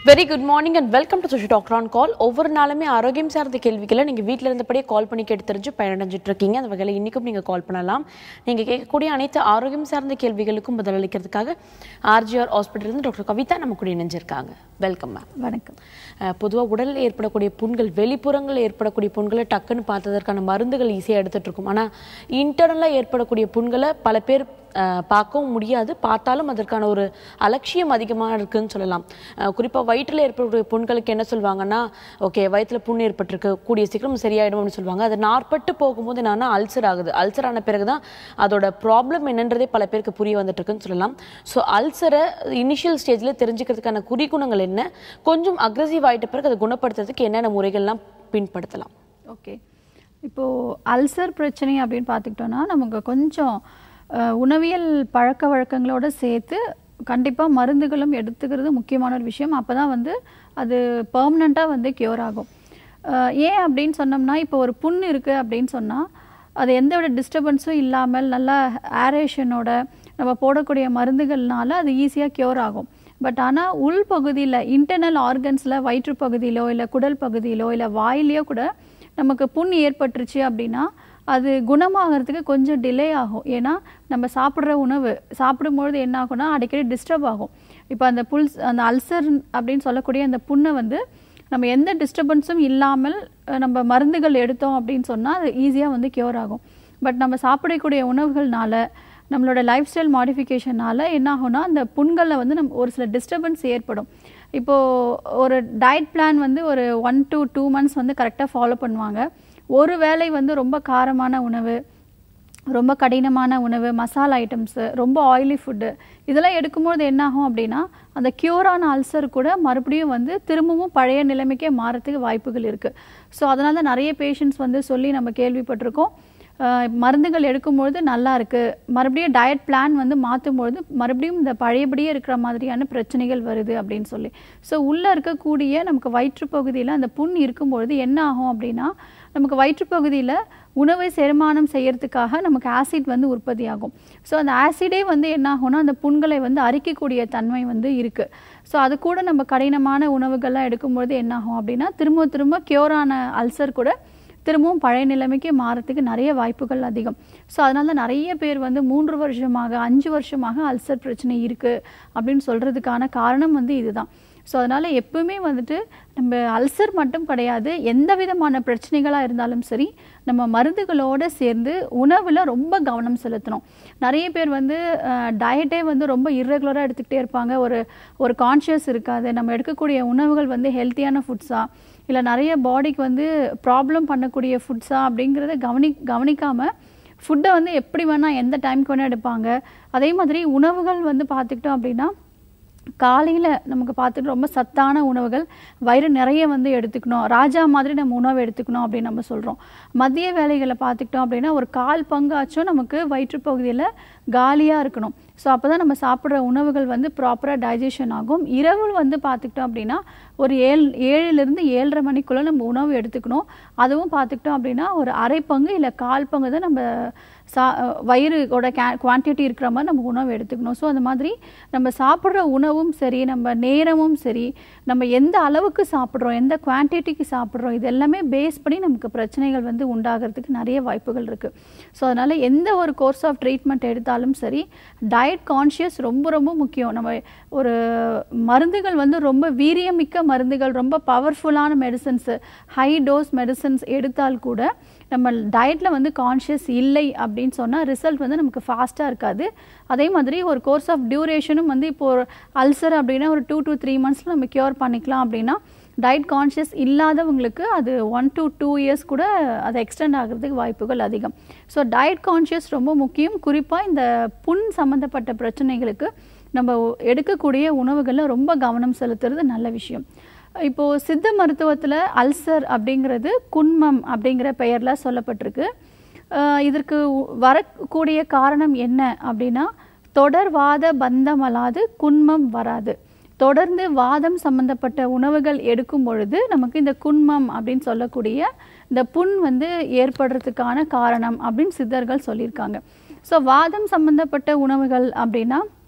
very good morning and welcome to sushi doctor on call ஒவ்வொரு நாளுமே ஆரோக்கியம் சார்ந்த கேள்விகளை நீங்கள் வீட்டில் இருந்தபடியே கால் பண்ணி கேட்டு தெரிஞ்சு பயனடைஞ்சிட்டு இருக்கீங்க அந்த வகையில் இன்றைக்கும் நீங்கள் கால் பண்ணலாம் நீங்கள் கேட்கக்கூடிய அனைத்து ஆரோக்கியம் சார்ந்த கேள்விகளுக்கும் பதிலளிக்கிறதுக்காக ஆர்ஜிஆர் ஹாஸ்பிட்டல் டாக்டர் கவிதா நம்ம கூட இணைஞ்சிருக்காங்க வெல்கம் மேம் வணக்கம் பொதுவாக உடலில் ஏற்படக்கூடிய புண்கள் வெளிப்புறங்களில் ஏற்படக்கூடிய புண்களை டக்குன்னு பார்த்ததற்கான மருந்துகள் ஈஸியாக எடுத்துட்டு இருக்கும் ஆனால் இன்டர்னலாக ஏற்படக்கூடிய புண்களை பல பேர் அஹ், பார்க்கவும் முடியாது பார்த்தாலும் அதற்கான ஒரு அலட்சியம் அதிகமாக இருக்குன்னு சொல்லலாம் குறிப்பாக வயிற்றில் ஏற்படக்கூடிய புண்களுக்கு என்ன சொல்லுவாங்கன்னா ஓகே வயிற்றில் புண் ஏற்பட்டிருக்கு கூடிய சீக்கிரம் சரியாயிடும் அப்படின்னு சொல்லுவாங்க அது நார்பட்டு போகும்போது என்னன்னா அல்சர் ஆகுது அல்சர் ஆன பிறகு தான் அதோட ப்ராப்ளம் என்னன்றதே பல பேருக்கு புரிய வந்துட்டு இருக்குன்னு சொல்லலாம் ஸோ அல்சரை இனிஷியல் ஸ்டேஜில் தெரிஞ்சுக்கிறதுக்கான குறிகுணங்கள் என்ன கொஞ்சம் அக்ரஸிவ் ஆயிட்ட பிறகு அதை குணப்படுத்துறதுக்கு என்னென்ன முறைகள்லாம் பின்படுத்தலாம் ஓகே இப்போது அல்சர் பிரச்சனை அப்படின்னு பார்த்துக்கிட்டோன்னா நமக்கு கொஞ்சம் அஹ், உணவியல் பழக்க வழக்கங்களோட சேர்த்து கண்டிப்பாக மருந்துகளும் எடுத்துக்கிறது முக்கியமான ஒரு விஷயம் அப்போ தான் வந்து அது பெர்மனண்ட்டாக வந்து க்யூர் ஆகும் அஹ், ஏன் அப்படின்னு சொன்னோம்னா இப்போ ஒரு புண் இருக்குது அப்படின்னு சொன்னால் அது எந்த ஒரு டிஸ்டர்பன்ஸும் இல்லாமல் நல்லா ஏரேஷனோட நம்ம போடக்கூடிய மருந்துகள்னால அது ஈஸியாக க்யூர் ஆகும் பட் ஆனால் உள் பகுதியில் இன்டர்னல் ஆர்கன்ஸில் வயிற்று பகுதியிலோ இல்லை குடல் பகுதியிலோ இல்லை வாயிலையோ கூட நமக்கு புண் ஏற்பட்டுருச்சு அப்படின்னா அது குணமாகறதுக்கு கொஞ்சம் டிலே ஆகும் ஏன்னா நம்ம சாப்பிட்ற உணவு சாப்பிடும்பொழுது என்ன ஆகும்னா அடிக்கடி டிஸ்டர்ப் ஆகும் இப்போ அந்த புல்ஸ் அந்த அல்சர் அப்படின்னு சொல்லக்கூடிய அந்த புண்ணை வந்து நம்ம எந்த டிஸ்டர்பன்ஸும் இல்லாமல் அஹ், நம்ம மருந்துகள் எடுத்தோம் அப்படின்னு சொன்னால் அது ஈஸியாக வந்து க்யூர் ஆகும் பட் நம்ம சாப்பிடக்கூடிய உணவுகள்னால நம்மளோட லைஃப் ஸ்டைல் மாடிஃபிகேஷனால என்ன ஆகும்னா அந்த புண்களில் வந்து நம்ம ஒரு சில டிஸ்டர்பன்ஸ் ஏற்படும் இப்போது ஒரு டயட் பிளான் வந்து ஒரு ஒன் to டூ மந்த்ஸ் வந்து கரெக்டாக ஃபாலோ பண்ணுவாங்க ஒரு வேளை வந்து ரொம்ப காரமான உணவு ரொம்ப கடினமான உணவு மசாலா ஐட்டம்ஸு ரொம்ப ஆயிலி ஃபுட்டு இதெல்லாம் எடுக்கும்போது என்ன ஆகும் அப்படின்னா அந்த க்யூரான அல்சர் கூட மறுபடியும் வந்து திரும்பவும் பழைய நிலைமைக்கே மாறத்துக்கு வாய்ப்புகள் இருக்குது ஸோ அதனால தான் நிறைய பேஷண்ட்ஸ் வந்து சொல்லி நம்ம கேள்விப்பட்டிருக்கோம் அஹ் மருந்துகள் எடுக்கும்பொழுது நல்லா இருக்குது மறுபடியும் டயட் பிளான் வந்து மாற்றும்பொழுது மறுபடியும் இந்த பழையபடியே இருக்கிற மாதிரியான பிரச்சனைகள் வருது அப்படின்னு சொல்லி ஸோ உள்ளே இருக்கக்கூடிய நமக்கு வயிற்றுப்பகுதியில் அந்த புண் இருக்கும்பொழுது என்ன ஆகும் அப்படின்னா நமக்கு வயிற்றுப்பகுதியில் உணவை செரிமானம் செய்யறதுக்காக நமக்கு ஆசிட் வந்து உற்பத்தி ஆகும் ஸோ அந்த ஆசிடே வந்து என்ன ஆகும்னா அந்த புண்களை வந்து அரிக்கக்கூடிய தன்மை வந்து இருக்குது ஸோ அது கூட நம்ம கடினமான உணவுகள்லாம் எடுக்கும்பொழுது என்ன ஆகும் அப்படின்னா திரும்ப திரும்ப கியூரான அல்சர் கூட திரும்பவும் பழைய நிலைமைக்கு மாறத்துக்கு நிறைய வாய்ப்புகள் அதிகம் ஸோ அதனால தான் நிறைய பேர் வந்து மூன்று வருஷமாக அஞ்சு வருஷமாக அல்சர் பிரச்சனை இருக்குது அப்படின்னு சொல்கிறதுக்கான காரணம் வந்து இதுதான் ஸோ அதனால் எப்பவுமே வந்துட்டு நம்ம அல்சர் மட்டும் கிடையாது எந்த விதமான பிரச்சனைகளாக இருந்தாலும் சரி நம்ம மருந்துகளோடு சேர்ந்து உணவில் ரொம்ப கவனம் செலுத்தணும் நிறைய பேர் வந்து டயட்டே வந்து ரொம்ப இர்ரெகுலராக எடுத்துக்கிட்டே இருப்பாங்க ஒரு ஒரு கான்ஷியஸ் இருக்காது நம்ம எடுக்கக்கூடிய உணவுகள் வந்து ஹெல்த்தியான ஃபுட்ஸாக இல்லை நிறைய பாடிக்கு வந்து ப்ராப்ளம் பண்ணக்கூடிய ஃபுட்ஸா அப்படிங்கிறத கவனி கவனிக்காமல் ஃபுட்டை வந்து எப்படி வேணால் எந்த டைம்க்கு வேணால் எடுப்பாங்க அதே மாதிரி உணவுகள் வந்து பார்த்துக்கிட்டோம் அப்படின்னா காலையில் நமக்கு பார்த்துட்டு ரொம்ப சத்தான உணவுகள் வயிறு நிறைய வந்து எடுத்துக்கணும் ராஜா மாதிரி நம்ம உணவு எடுத்துக்கணும் அப்படின்னு நம்ம சொல்கிறோம் மதிய வேலைகளை பார்த்துக்கிட்டோம் அப்படின்னா ஒரு கால் பங்காச்சும் நமக்கு வயிற்றுப்பகுதியில் காலியாக இருக்கணும் ஸோ அப்போ தான் நம்ம சாப்பிட்ற உணவுகள் வந்து ப்ராப்பராக டைஜஷன் ஆகும் இரவு வந்து பார்த்துக்கிட்டோம் அப்படின்னா ஒரு ஏழு ஏழுலேருந்து ஏழரை மணிக்குள்ளே நம்ம உணவு எடுத்துக்கணும் அதுவும் பார்த்துக்கிட்டோம் அப்படின்னா ஒரு அரை பங்கு இல்லை கால் பங்கு தான் நம்ம சா வயிறுவோட கே குவான்டிட்டி இருக்கிற மாதிரி நம்ம உணவு எடுத்துக்கணும் ஸோ அந்த மாதிரி நம்ம சாப்பிட்ற உணவும் சரி நம்ம நேரமும் சரி நம்ம எந்த அளவுக்கு சாப்பிட்றோம் எந்த குவான்டிட்டிக்கு சாப்பிட்றோம் இது எல்லாமே பேஸ் பண்ணி நமக்கு பிரச்சனைகள் வந்து உண்டாகிறதுக்கு நிறைய வாய்ப்புகள் இருக்குது ஸோ அதனால் எந்த ஒரு கோர்ஸ் ஆஃப் ட்ரீட்மெண்ட் எடுத்தாலும் சரி டயட் கான்ஷியஸ் ரொம்ப ரொம்ப முக்கியம் நம்ம ஒரு மருந்துகள் வந்து ரொம்ப வீரியமிக்க மருந்துகள் ரொம்ப பவர்ஃபுல்லான மெடிசன்ஸு ஹை டோஸ் மெடிசன்ஸ் எடுத்தால் கூட நம்ம டயட்டில் வந்து கான்ஷியஸ் இல்லை அப்படின்னு சொன்னால் ரிசல்ட் வந்து நமக்கு ஃபாஸ்ட்டாக இருக்காது அதே மாதிரி ஒரு கோர்ஸ் ஆஃப் டியூரேஷனும் வந்து இப்போ ஒரு அல்சர் அப்படின்னா ஒரு டூ to த்ரீ மந்த்ஸில் நம்ம க்யூர் பண்ணிக்கலாம் அப்படின்னா டயட் கான்ஷியஸ் இல்லாதவங்களுக்கு அது ஒன் to டூ இயர்ஸ் கூட அது எக்ஸ்டெண்ட் ஆகிறதுக்கு வாய்ப்புகள் அதிகம் ஸோ டயட் கான்ஷியஸ் ரொம்ப முக்கியம் குறிப்பாக இந்த புண் சம்மந்தப்பட்ட பிரச்சனைகளுக்கு நம்ம எடுக்கக்கூடிய உணவுகளில் ரொம்ப கவனம் செலுத்துறது நல்ல விஷயம் இப்போது சித்த மருத்துவத்தில் அல்சர் அப்படிங்கிறது குன்மம் அப்படிங்கிற பெயரில் சொல்லப்பட்டிருக்கு அஹ் இதற்கு உ- வரக்கூடிய காரணம் என்ன அப்படின்னா தொடர்வாத பந்தமல்லாது குன்மம் வராது தொடர்ந்து வாதம் சம்பந்தப்பட்ட உணவுகள் எடுக்கும் பொழுது நமக்கு இந்த குன்மம் அப்படின்னு சொல்லக்கூடிய இந்த புண் வந்து ஏற்படுறதுக்கான காரணம் அப்படின்னு சித்தர்கள் சொல்லியிருக்காங்க ஸோ வாதம் சம்பந்தப்பட்ட உணவுகள் அப்படின்னா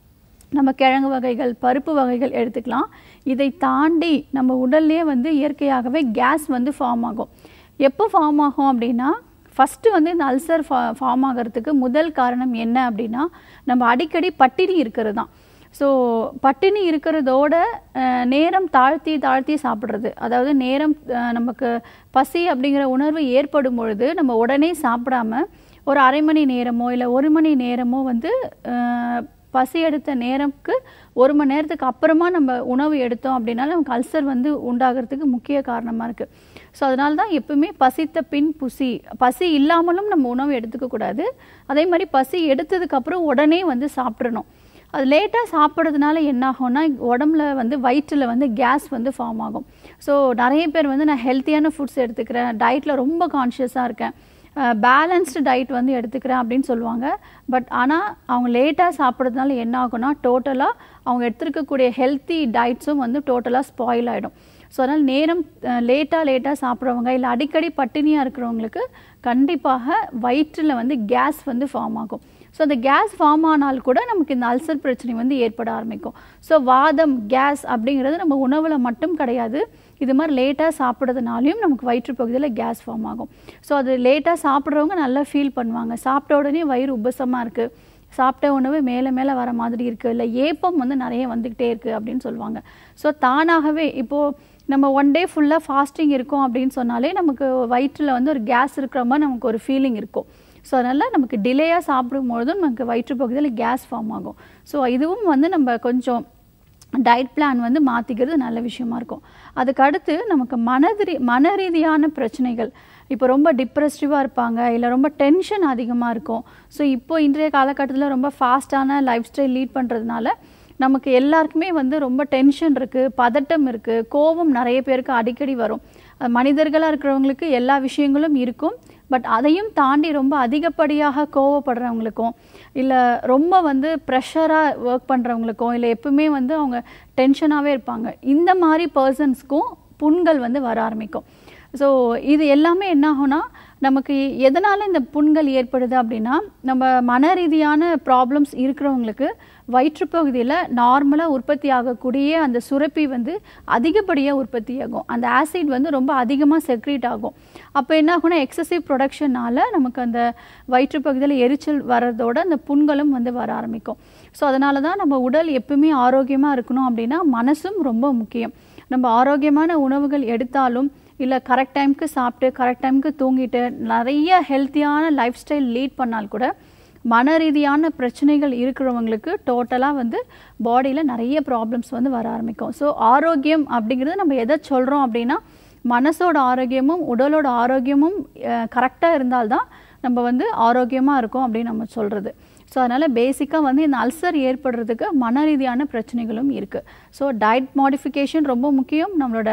நம்ம கிழங்கு வகைகள் பருப்பு வகைகள் எடுத்துக்கலாம் இதை தாண்டி நம்ம உடல்லே வந்து இயற்கையாகவே கேஸ் வந்து ஃபார்ம் ஆகும் எப்போ ஃபார்ம் ஆகும் அப்படின்னா ஃபஸ்ட்டு வந்து இந்த அல்சர் ஃபா ஃபார்ம் ஆகிறதுக்கு முதல் காரணம் என்ன அப்படின்னா நம்ம அடிக்கடி பட்டினி இருக்கிறது தான் ஸோ பட்டினி இருக்கிறதோட அஹ், நேரம் தாழ்த்தி தாழ்த்தி சாப்பிட்றது அதாவது நேரம் அஹ், நமக்கு பசி அப்படிங்கிற உணர்வு ஏற்படும் பொழுது நம்ம உடனே சாப்பிடாம ஒரு அரை மணி நேரமோ இல்லை ஒரு மணி நேரமோ வந்து அஹ், பசி எடுத்த நேரம்க்கு ஒரு மணி நேரத்துக்கு அப்புறமா நம்ம உணவு எடுத்தோம் அப்படின்னா நமக்கு அல்சர் வந்து உண்டாகிறதுக்கு முக்கிய காரணமாக இருக்குது ஸோ அதனால தான் எப்பவுமே பசித்த பின் புசி பசி இல்லாமலும் நம்ம உணவு எடுத்துக்க கூடாது அதே மாதிரி பசி எடுத்ததுக்கப்புறம் உடனே வந்து சாப்பிட்றணும் அது லேட்டாக சாப்பிட்றதுனால என்ன ஆகும்னா உடம்புல வந்து வயிற்றில் வந்து கேஸ் வந்து ஃபார்ம் ஆகும் ஸோ நிறைய பேர் வந்து நான் ஹெல்த்தியான ஃபுட்ஸ் எடுத்துக்கிறேன் டயட்டில் ரொம்ப கான்ஷியஸாக இருக்கேன் பேலன்ஸ்டு டயட் வந்து எடுத்துக்கிறேன் அப்படின்னு சொல்லுவாங்க பட் ஆனால் அவங்க லேட்டாக சாப்பிட்றதுனால என்ன ஆகும்னா டோட்டலாக அவங்க எடுத்துருக்கக்கூடிய ஹெல்த்தி டயட்ஸும் வந்து டோட்டலாக ஸ்பாயில் ஆகிடும் ஸோ அதனால் நேரம் லேட்டாக லேட்டாக சாப்பிட்றவங்க இல்லை அடிக்கடி பட்டினியாக இருக்கிறவங்களுக்கு கண்டிப்பாக வயிற்றில் வந்து கேஸ் வந்து ஃபார்ம் ஆகும் ஸோ அந்த கேஸ் ஃபார்ம் ஆனால் கூட நமக்கு இந்த அல்சர் பிரச்சனை வந்து ஏற்பட ஆரம்பிக்கும் ஸோ வாதம் கேஸ் அப்படிங்கிறது நம்ம உணவில் மட்டும் கிடையாது இது மாதிரி லேட்டாக சாப்பிட்றதுனாலையும் நமக்கு வயிற்றுப்பகுதியில் கேஸ் ஃபார்ம் ஆகும் ஸோ அது லேட்டாக சாப்பிட்றவங்க நல்லா ஃபீல் பண்ணுவாங்க சாப்பிட்ட உடனே வயிறு உபசமாக இருக்குது சாப்பிட்ட உணவு மேலே மேலே வர மாதிரி இருக்குது இல்லை ஏப்பம் வந்து நிறைய வந்துக்கிட்டே இருக்குது அப்படின்னு சொல்லுவாங்க ஸோ தானாகவே இப்போது நம்ம ஒன் டே ஃபுல்லாக ஃபாஸ்டிங் இருக்கோம் அப்படின்னு சொன்னாலே நமக்கு வயிற்றில் வந்து ஒரு கேஸ் இருக்கிற மாதிரி நமக்கு ஒரு ஃபீலிங் இருக்கும் ஸோ அதனால் நமக்கு டிலேயாக சாப்பிடும்பொழுதும் நமக்கு வயிற்றுப்பகுதியில் கேஸ் ஃபார்ம் ஆகும் ஸோ இதுவும் வந்து நம்ம கொஞ்சம் டயட் பிளான் வந்து மாற்றிக்கிறது நல்ல விஷயமா இருக்கும் அதுக்கு அடுத்து நமக்கு மனதிரி மன ரீதியான பிரச்சனைகள் இப்போ ரொம்ப டிப்ரெசிவாக இருப்பாங்க இல்லை ரொம்ப டென்ஷன் அதிகமாக இருக்கும் ஸோ இப்போ இன்றைய காலகட்டத்தில் ரொம்ப ஃபாஸ்ட்டான லைஃப் ஸ்டைல் லீட் பண்ணுறதுனால நமக்கு எல்லாருக்குமே வந்து ரொம்ப டென்ஷன் இருக்குது பதட்டம் இருக்குது கோபம் நிறைய பேருக்கு அடிக்கடி வரும் அது மனிதர்களாக இருக்கிறவங்களுக்கு எல்லா விஷயங்களும் இருக்கும் பட் அதையும் தாண்டி ரொம்ப அதிகப்படியாக கோவப்படுறவங்களுக்கும் இல்லை ரொம்ப வந்து ப்ரெஷராக ஒர்க் பண்ணுறவங்களுக்கும் இல்லை எப்பவுமே வந்து அவங்க டென்ஷனாகவே இருப்பாங்க இந்த மாதிரி பர்சன்ஸ்க்கும் புண்கள் வந்து வர ஆரம்பிக்கும் ஸோ இது எல்லாமே என்ன ஆகும்னா நமக்கு எதனால் இந்த புண்கள் ஏற்படுது அப்படின்னா நம்ம மன ரீதியான ப்ராப்ளம்ஸ் இருக்கிறவங்களுக்கு வயிற்றுப்பகுதியில் நார்மலாக உற்பத்தி ஆகக்கூடிய அந்த சுரப்பி வந்து அதிகப்படியாக உற்பத்தி ஆகும் அந்த ஆசிட் வந்து ரொம்ப அதிகமாக செக்ரீட் ஆகும் அப்போ என்ன ஆகும்னா எக்ஸசிவ் ப்ரொடக்ஷனால் நமக்கு அந்த வயிற்றுப்பகுதியில் எரிச்சல் வர்றதோட அந்த புண்களும் வந்து வர ஆரம்பிக்கும் ஸோ அதனால தான் நம்ம உடல் எப்பவுமே ஆரோக்கியமாக இருக்கணும் அப்படின்னா மனசும் ரொம்ப முக்கியம் நம்ம ஆரோக்கியமான உணவுகள் எடுத்தாலும் இல்லை கரெக்ட் டைமுக்கு சாப்பிட்டு கரெக்ட் டைமுக்கு தூங்கிட்டு நிறைய ஹெல்த்தியான லைஃப் ஸ்டைல் லீட் பண்ணால் கூட மன ரீதியான பிரச்சனைகள் இருக்கிறவங்களுக்கு டோட்டலாக வந்து பாடியில் நிறைய ப்ராப்ளம்ஸ் வந்து வர ஆரம்பிக்கும் ஸோ ஆரோக்கியம் அப்படிங்கிறது நம்ம எதை சொல்கிறோம் அப்படின்னா மனசோட ஆரோக்கியமும் உடலோட ஆரோக்கியமும் கரெக்டாக இருந்தால்தான் நம்ம வந்து ஆரோக்கியமாக இருக்கும் அப்படின்னு நம்ம சொல்கிறது ஸோ அதனால் பேசிக்காக வந்து இந்த அல்சர் ஏற்படுறதுக்கு மன ரீதியான பிரச்சனைகளும் இருக்குது ஸோ டயட் மாடிஃபிகேஷன் ரொம்ப முக்கியம் நம்மளோட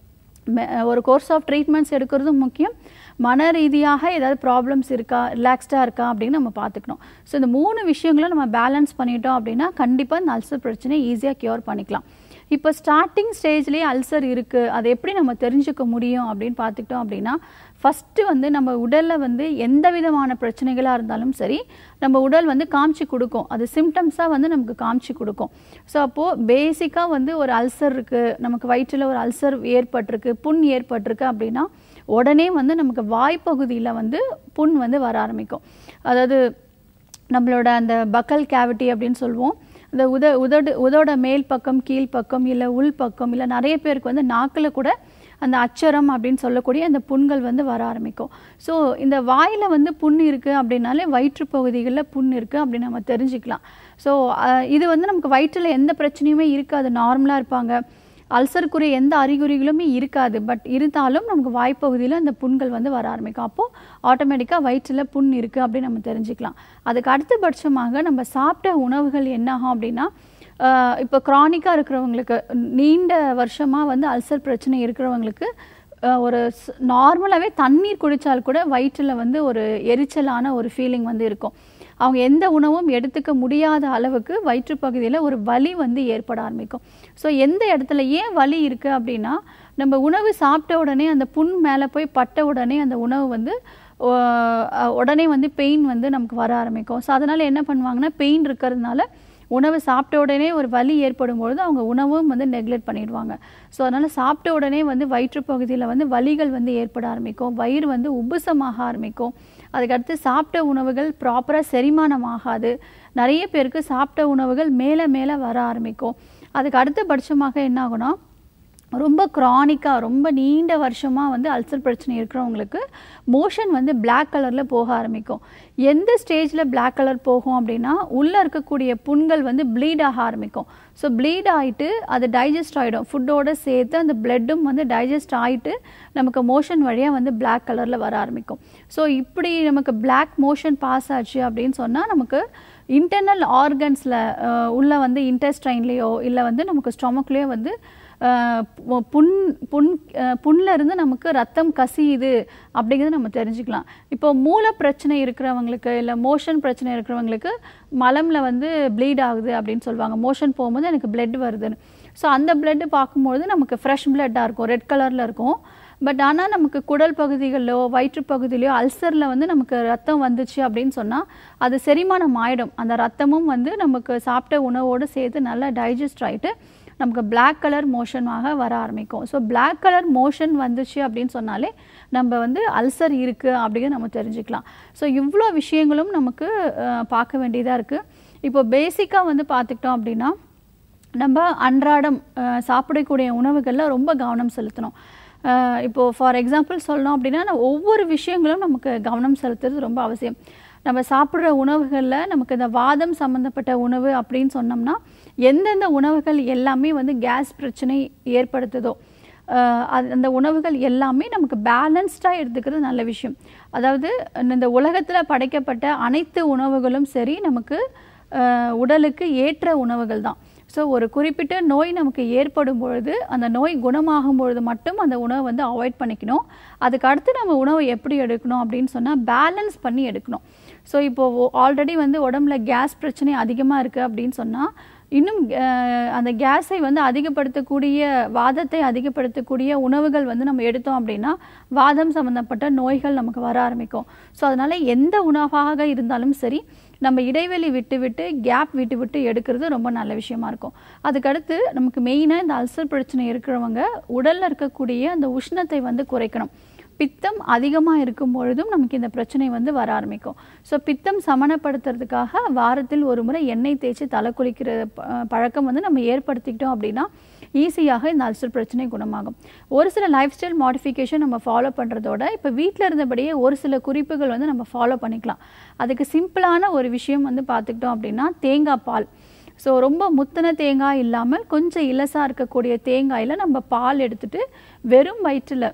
மெ- ஒரு கோர்ஸ் ஆஃப் ட்ரீட்மெண்ட்ஸ் எடுக்கிறதும் முக்கியம் மன ரீதியாக ஏதாவது ப்ராப்ளம்ஸ் இருக்கா ரிலாக்ஸ்டாக இருக்கா அப்படின்னு நம்ம பார்த்துக்கணும் ஸோ இந்த மூணு விஷயங்களும் நம்ம பேலன்ஸ் பண்ணிட்டோம் அப்படின்னா கண்டிப்பாக இந்த அல்சர் பிரச்சனை ஈஸியாக க்யூர் பண்ணிக்கலாம் இப்போ ஸ்டார்டிங் ஸ்டேஜ்லேயே அல்சர் இருக்குது அதை எப்படி நம்ம தெரிஞ்சுக்க முடியும் அப்படின்னு பார்த்துக்கிட்டோம் அப்படின்னா ஃபஸ்ட்டு வந்து நம்ம உடலில் வந்து எந்த விதமான பிரச்சனைகளாக இருந்தாலும் சரி நம்ம உடல் வந்து காமிச்சு கொடுக்கும் அது சிம்டம்ஸாக வந்து நமக்கு காமிச்சு கொடுக்கும் ஸோ அப்போது பேசிக்காக வந்து ஒரு அல்சர் இருக்குது நமக்கு வயிற்றில் ஒரு அல்சர் ஏற்பட்டிருக்கு புண் ஏற்பட்டிருக்கு அப்படின்னா உடனே வந்து நமக்கு வாய்ப்பகுதியில் வந்து புண் வந்து வர ஆரம்பிக்கும் அதாவது நம்மளோட அந்த பக்கல் கேவிட்டி அப்படின்னு சொல்லுவோம் இந்த உத உதடு உதோட மேல் பக்கம் கீழ் பக்கம் இல்லை உள் பக்கம் இல்லை நிறைய பேருக்கு வந்து நாக்கில் கூட அந்த அச்சரம் அப்படின்னு சொல்லக்கூடிய அந்த புண்கள் வந்து வர ஆரம்பிக்கும் ஸோ இந்த வாயில் வந்து புண் இருக்குது அப்படின்னாலே வயிற்று பகுதிகளில் புண் இருக்குது அப்படின்னு நம்ம தெரிஞ்சுக்கலாம் ஸோ இது வந்து நமக்கு வயிற்றில் எந்த பிரச்சனையுமே இருக்காது நார்மலாக இருப்பாங்க அல்சருக்குரிய எந்த அறிகுறிகளுமே இருக்காது பட் இருந்தாலும் நமக்கு வாய்ப்பகுதியில் அந்த புண்கள் வந்து வர ஆரம்பிக்கும் அப்போது ஆட்டோமேட்டிக்காக வயிற்றில் புண் இருக்குது அப்படின்னு நம்ம தெரிஞ்சுக்கலாம் அதுக்கு அடுத்தபட்சமாக நம்ம சாப்பிட்ட உணவுகள் என்ன ஆகும் அப்படின்னா ஆஹ் இப்போ க்ரானிக்காக இருக்கிறவங்களுக்கு நீண்ட வருஷமாக வந்து அல்சர் பிரச்சனை இருக்கிறவங்களுக்கு ஆஹ் ஒரு நார்மலாகவே தண்ணீர் குடித்தால் கூட வயிற்றில் வந்து ஒரு எரிச்சலான ஒரு ஃபீலிங் வந்து இருக்கும் அவங்க எந்த உணவும் எடுத்துக்க முடியாத அளவுக்கு வயிற்றுப்பகுதியில் ஒரு வலி வந்து ஏற்பட ஆரம்பிக்கும் ஸோ எந்த இடத்துல ஏன் வலி இருக்குது அப்படின்னா நம்ம உணவு சாப்பிட்ட உடனே அந்த புண் மேலே போய் பட்ட உடனே அந்த உணவு வந்து ஆஹ் உடனே வந்து பெயின் வந்து நமக்கு வர ஆரம்பிக்கும் ஸோ அதனால் என்ன பண்ணுவாங்கன்னா பெயின் இருக்கிறதுனால உணவு சாப்பிட்ட உடனே ஒரு வலி ஏற்படும் பொழுது அவங்க உணவும் வந்து நெக்லெக்ட் பண்ணிடுவாங்க ஸோ அதனால் சாப்பிட்ட உடனே வந்து வயிற்றுப்பகுதியில் வந்து வலிகள் வந்து ஏற்பட ஆரம்பிக்கும் வயிறு வந்து உப்புசமாக ஆரம்பிக்கும் அதுக்கடுத்து சாப்பிட்ட உணவுகள் ப்ராப்பராக செரிமானம் ஆகாது நிறைய பேருக்கு சாப்பிட்ட உணவுகள் மேலே மேலே வர ஆரம்பிக்கும் அதுக்கு அடுத்தபட்சமாக என்ன ஆகும்னா ரொம்ப க்ரானிக்காக ரொம்ப நீண்ட வருஷமாக வந்து அல்சர் பிரச்சனை இருக்கிறவங்களுக்கு மோஷன் வந்து Black கலரில் போக ஆரம்பிக்கும் எந்த ஸ்டேஜில் Black கலர் போகும் அப்படின்னா உள்ளே இருக்கக்கூடிய புண்கள் வந்து ப்ளீட் ஆக ஆரம்பிக்கும் ஸோ ப்ளீட் ஆகிட்டு அது டைஜஸ்ட் ஆகிடும் ஃபுட்டோட சேர்த்து அந்த பிளட்டும் வந்து டைஜஸ்ட் ஆகிட்டு நமக்கு மோஷன் வழியாக வந்து Black கலரில் வர ஆரம்பிக்கும் ஸோ இப்படி நமக்கு Black மோஷன் பாஸ் ஆச்சு அப்படின்னு சொன்னால் நமக்கு இன்டர்னல் ஆர்கன்ஸில் உள்ள வந்து இன்டெஸ்டைன்லேயோ இல்லை வந்து நமக்கு ஸ்டொமக்லேயோ வந்து அஹ், பு- புண் புண் அஹ், புண்ல இருந்து நமக்கு ரத்தம் கசியுது அப்படிங்கிறத நம்ம தெரிஞ்சுக்கலாம் இப்போ மூல பிரச்சனை இருக்கிறவங்களுக்கு இல்லை மோஷன் பிரச்சனை இருக்கிறவங்களுக்கு மலம்ல வந்து ப்ளீட் ஆகுது அப்படின்னு சொல்லுவாங்க மோஷன் போகும்போது எனக்கு பிளட் வருதுன்னு ஸோ அந்த பிளட் பார்க்கும்பொழுது நமக்கு ஃப்ரெஷ் பிளட்டாக இருக்கும் ரெட் கலரில் இருக்கும் பட் ஆனால் நமக்கு குடல் பகுதிகளிலோ வயிற்று பகுதியிலையோ அல்சரில் வந்து நமக்கு ரத்தம் வந்துச்சு அப்படின்னு சொன்னால் அது செரிமானம் ஆயிடும் அந்த ரத்தமும் வந்து நமக்கு சாப்பிட்ட உணவோடு சேர்த்து நல்லா டைஜஸ்ட் ஆகிட்டு நமக்கு Black கலர் மோஷனாக வர ஆரம்பிக்கும் ஸோ Black கலர் மோஷன் வந்துச்சு அப்படின்னு சொன்னாலே நம்ம வந்து அல்சர் இருக்குது அப்படிங்கிறத நம்ம தெரிஞ்சுக்கலாம் ஸோ இவ்வளோ விஷயங்களும் நமக்கு அஹ், பார்க்க வேண்டியதாக இருக்குது இப்போ பேசிக்காக வந்து பார்த்துக்கிட்டோம் அப்படின்னா நம்ம அன்றாடம் அஹ், சாப்பிடக்கூடிய உணவுகளில் ரொம்ப கவனம் செலுத்தணும் அஹ், இப்போ ஃபார் எக்ஸாம்பிள் சொல்லணும் அப்படின்னா நான் ஒவ்வொரு விஷயங்களும் நமக்கு கவனம் செலுத்துறது ரொம்ப அவசியம் நம்ம சாப்பிட்ற உணவுகளில் நமக்கு இந்த வாதம் சம்மந்தப்பட்ட உணவு அப்படின்னு சொன்னோம்னா எந்தெந்த உணவுகள் எல்லாமே வந்து கேஸ் பிரச்சனை ஏற்படுத்துதோ அஹ், அது அந்த உணவுகள் எல்லாமே நமக்கு பேலன்ஸ்டாக எடுத்துக்கிறது நல்ல விஷயம் அதாவது இந்த உலகத்தில் படைக்கப்பட்ட அனைத்து உணவுகளும் சரி நமக்கு அஹ், உடலுக்கு ஏற்ற உணவுகள் தான் ஸோ ஒரு குறிப்பிட்ட நோய் நமக்கு ஏற்படும் பொழுது அந்த நோய் குணமாகும் பொழுது மட்டும் அந்த உணவை வந்து அவாய்ட் பண்ணிக்கணும் அதுக்கு அடுத்து நம்ம உணவை எப்படி எடுக்கணும் அப்படின்னு சொன்னால் பேலன்ஸ் பண்ணி எடுக்கணும் ஸோ இப்போது ஆல்ரெடி வந்து உடம்புல கேஸ் பிரச்சனை அதிகமாக இருக்குது அப்படின்னு சொன்னால் இன்னும் அஹ், அந்த கேஸை வந்து அதிகப்படுத்தக்கூடிய வாதத்தை அதிகப்படுத்தக்கூடிய உணவுகள் வந்து நம்ம எடுத்தோம் அப்படின்னா வாதம் சம்மந்தப்பட்ட நோய்கள் நமக்கு வர ஆரம்பிக்கும் ஸோ அதனால் எந்த உணவாக இருந்தாலும் சரி நம்ம இடைவெளி விட்டு விட்டு கேப் விட்டு விட்டு எடுக்கிறது ரொம்ப நல்ல விஷயமா இருக்கும் அதுக்கடுத்து நமக்கு மெயினாக இந்த அல்சர் பிரச்சனை இருக்கிறவங்க உடலில் இருக்கக்கூடிய அந்த உஷ்ணத்தை வந்து குறைக்கணும் பித்தம் அதிகமாக இருக்கும் பொழுதும் நமக்கு இந்த பிரச்சனை வந்து வர ஆரம்பிக்கும் ஸோ பித்தம் சமனப்படுத்துறதுக்காக வாரத்தில் ஒரு முறை எண்ணெய் தேய்ச்சி தலை குளிக்கிற ப- பழக்கம் வந்து நம்ம ஏற்படுத்திக்கிட்டோம் அப்படின்னா ஈஸியாக இந்த அல்சர் பிரச்சனை குணமாகும் ஒரு சில லைஃப் ஸ்டைல் மாடிஃபிகேஷன் நம்ம ஃபாலோ பண்ணுறதோட இப்போ வீட்டில் இருந்தபடியே ஒரு சில குறிப்புகள் வந்து நம்ம ஃபாலோ பண்ணிக்கலாம் அதுக்கு சிம்பிளான ஒரு விஷயம் வந்து பார்த்துக்கிட்டோம் அப்படின்னா தேங்காய் பால் ஸோ ரொம்ப முத்தின தேங்காய் இல்லாமல் கொஞ்சம் இலசாக இருக்கக்கூடிய தேங்காயில் நம்ம பால் எடுத்துட்டு வெறும் வயிற்றில்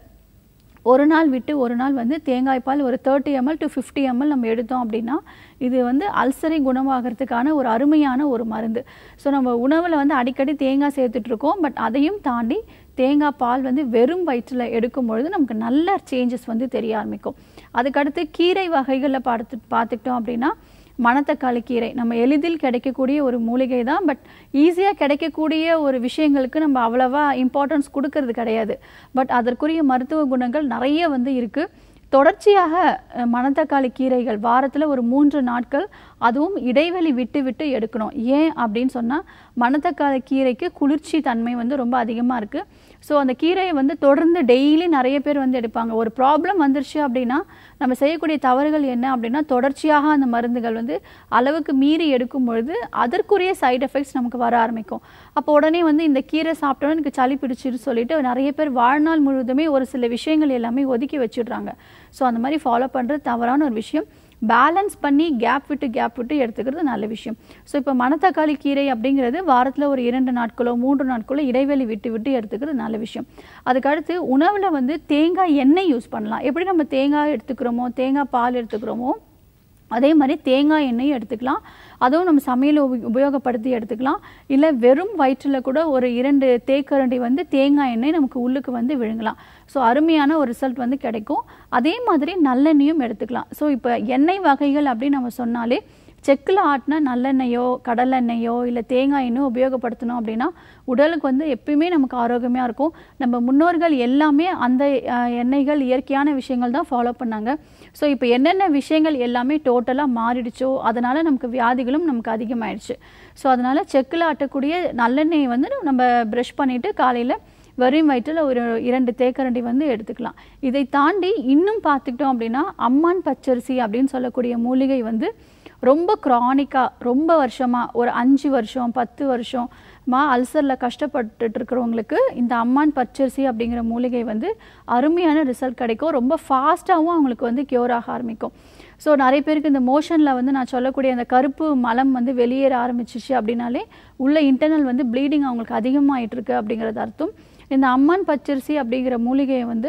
ஒரு நாள் விட்டு ஒரு நாள் வந்து தேங்காய் பால் ஒரு thirty ml to fifty ml நம்ம எடுத்தோம் அப்படின்னா இது வந்து அல்சரை குணமாகறதுக்கான ஒரு அருமையான ஒரு மருந்து ஸோ நம்ம உணவில் வந்து அடிக்கடி தேங்காய் சேர்த்துட்டு இருக்கோம் பட் அதையும் தாண்டி தேங்காய் பால் வந்து வெறும் வயிற்றில் எடுக்கும் பொழுது நமக்கு நல்ல சேஞ்சஸ் வந்து தெரிய ஆரம்பிக்கும் அதுக்கடுத்து கீரை வகைகளில் பார்த்து பார்த்துக்கிட்டோம் அப்படின்னா மணத்தக்காளி கீரை நம்ம எளிதில் கிடைக்கக்கூடிய ஒரு மூலிகை தான் பட் ஈஸியாக கிடைக்கக்கூடிய ஒரு விஷயங்களுக்கு நம்ம அவ்வளவா இம்பார்ட்டன்ஸ் கொடுக்கறது கிடையாது பட் அதற்குரிய மருத்துவ குணங்கள் நிறைய வந்து இருக்குது தொடர்ச்சியாக அஹ், மணத்தக்காளி கீரைகள் வாரத்தில் ஒரு மூன்று நாட்கள் அதுவும் இடைவெளி விட்டு விட்டு எடுக்கணும் ஏன் அப்படின்னு சொன்னால் மணத்தக்காளி கீரைக்கு குளிர்ச்சி தன்மை வந்து ரொம்ப அதிகமாக இருக்குது ஸோ அந்த கீரையை வந்து தொடர்ந்து டெய்லி நிறைய பேர் வந்து எடுப்பாங்க ஒரு ப்ராப்ளம் வந்துருச்சு அப்படின்னா நம்ம செய்யக்கூடிய தவறுகள் என்ன அப்படின்னா தொடர்ச்சியாக அந்த மருந்துகள் வந்து அளவுக்கு மீறி எடுக்கும் பொழுது அதற்குரிய சைடு எஃபெக்ட்ஸ் நமக்கு வர ஆரம்பிக்கும் அப்போ உடனே வந்து இந்த கீரை சாப்பிட்டோன்னே எனக்கு சளி பிடிச்சிரு சொல்லிட்டு நிறைய பேர் வாழ்நாள் முழுவதுமே ஒரு சில விஷயங்கள் எல்லாமே ஒதுக்கி வச்சிடுறாங்க ஸோ அந்த மாதிரி ஃபாலோ பண்ணுறது தவறான ஒரு விஷயம் பேலன்ஸ் பண்ணி கேப் விட்டு கேப் விட்டு எடுத்துக்கிறது நல்ல விஷயம் ஸோ இப்போ மணத்தக்காளி கீரை அப்படிங்கிறது வாரத்தில் ஒரு இரண்டு நாட்களோ மூன்று நாட்களோ இடைவெளி விட்டு விட்டு எடுத்துக்கிறது நல்ல விஷயம் அதுக்கடுத்து உணவில் வந்து தேங்காய் எண்ணெய் யூஸ் பண்ணலாம் எப்படி நம்ம தேங்காய் எடுத்துக்கிறோமோ தேங்காய் பால் எடுத்துக்கிறோமோ அதே மாதிரி தேங்காய் எண்ணெயும் எடுத்துக்கலாம் அதுவும் நம்ம சமையல் உப- உபயோகப்படுத்தி எடுத்துக்கலாம் இல்லை வெறும் வயிற்றில் கூட ஒரு இரண்டு தேக்கரண்டி வந்து தேங்காய் எண்ணெய் நமக்கு உள்ளுக்கு வந்து விழுங்கலாம் ஸோ அருமையான ஒரு ரிசல்ட் வந்து கிடைக்கும் அதே மாதிரி நல்லெண்ணெயும் எடுத்துக்கலாம் ஸோ இப்போ எண்ணெய் வகைகள் அப்படின்னு நம்ம சொன்னாலே செக்கில் ஆட்டின நல்லெண்ணெயோ கடலெண்ணெயோ இல்லை தேங்காய் எண்ணெயோ உபயோகப்படுத்தணும் அப்படின்னா உடலுக்கு வந்து எப்பயுமே நமக்கு ஆரோக்கியமாக இருக்கும் நம்ம முன்னோர்கள் எல்லாமே அந்த அஹ், எண்ணெய்கள் இயற்கையான விஷயங்கள் தான் ஃபாலோ பண்ணாங்க ஸோ இப்போ என்னென்ன விஷயங்கள் எல்லாமே டோட்டலாக மாறிடுச்சோ அதனால் நமக்கு வியாதிகளும் நமக்கு அதிகமாயிடுச்சு ஸோ அதனால் செக்கில் ஆட்டக்கூடிய நல்லெண்ணெயை வந்து நம்ம ப்ரஷ் பண்ணிவிட்டு காலையில் வெறும் வயிற்றில் ஒரு இரண்டு தேக்கரண்டி வந்து எடுத்துக்கலாம் இதை தாண்டி இன்னும் பார்த்துக்கிட்டோம் அப்படின்னா அம்மான் பச்சரிசி அப்படின்னு சொல்லக்கூடிய மூலிகை வந்து ரொம்ப க்ரானிக்காக ரொம்ப வருஷமாக ஒரு அஞ்சு வருஷம் பத்து வருஷம் மா அல்சரில் கஷ்டப்பட்டுட்டு இருக்கிறவங்களுக்கு இந்த அம்மான் பச்சரிசி அப்படிங்கிற மூலிகை வந்து அருமையான ரிசல்ட் கிடைக்கும் ரொம்ப ஃபாஸ்ட்டாகவும் அவங்களுக்கு வந்து க்யூர் ஆக ஆரம்பிக்கும் ஸோ நிறைய பேருக்கு இந்த மோஷனில் வந்து நான் சொல்லக்கூடிய அந்த கருப்பு மலம் வந்து வெளியேற ஆரம்பிச்சிச்சு அப்படின்னாலே உள்ள இன்டர்னல் வந்து ப்ளீடிங் அவங்களுக்கு அதிகமாயிட்டு இருக்கு அப்படிங்கிறது அர்த்தம் இந்த அம்மான் பச்சரிசி அப்படிங்கிற மூலிகையை வந்து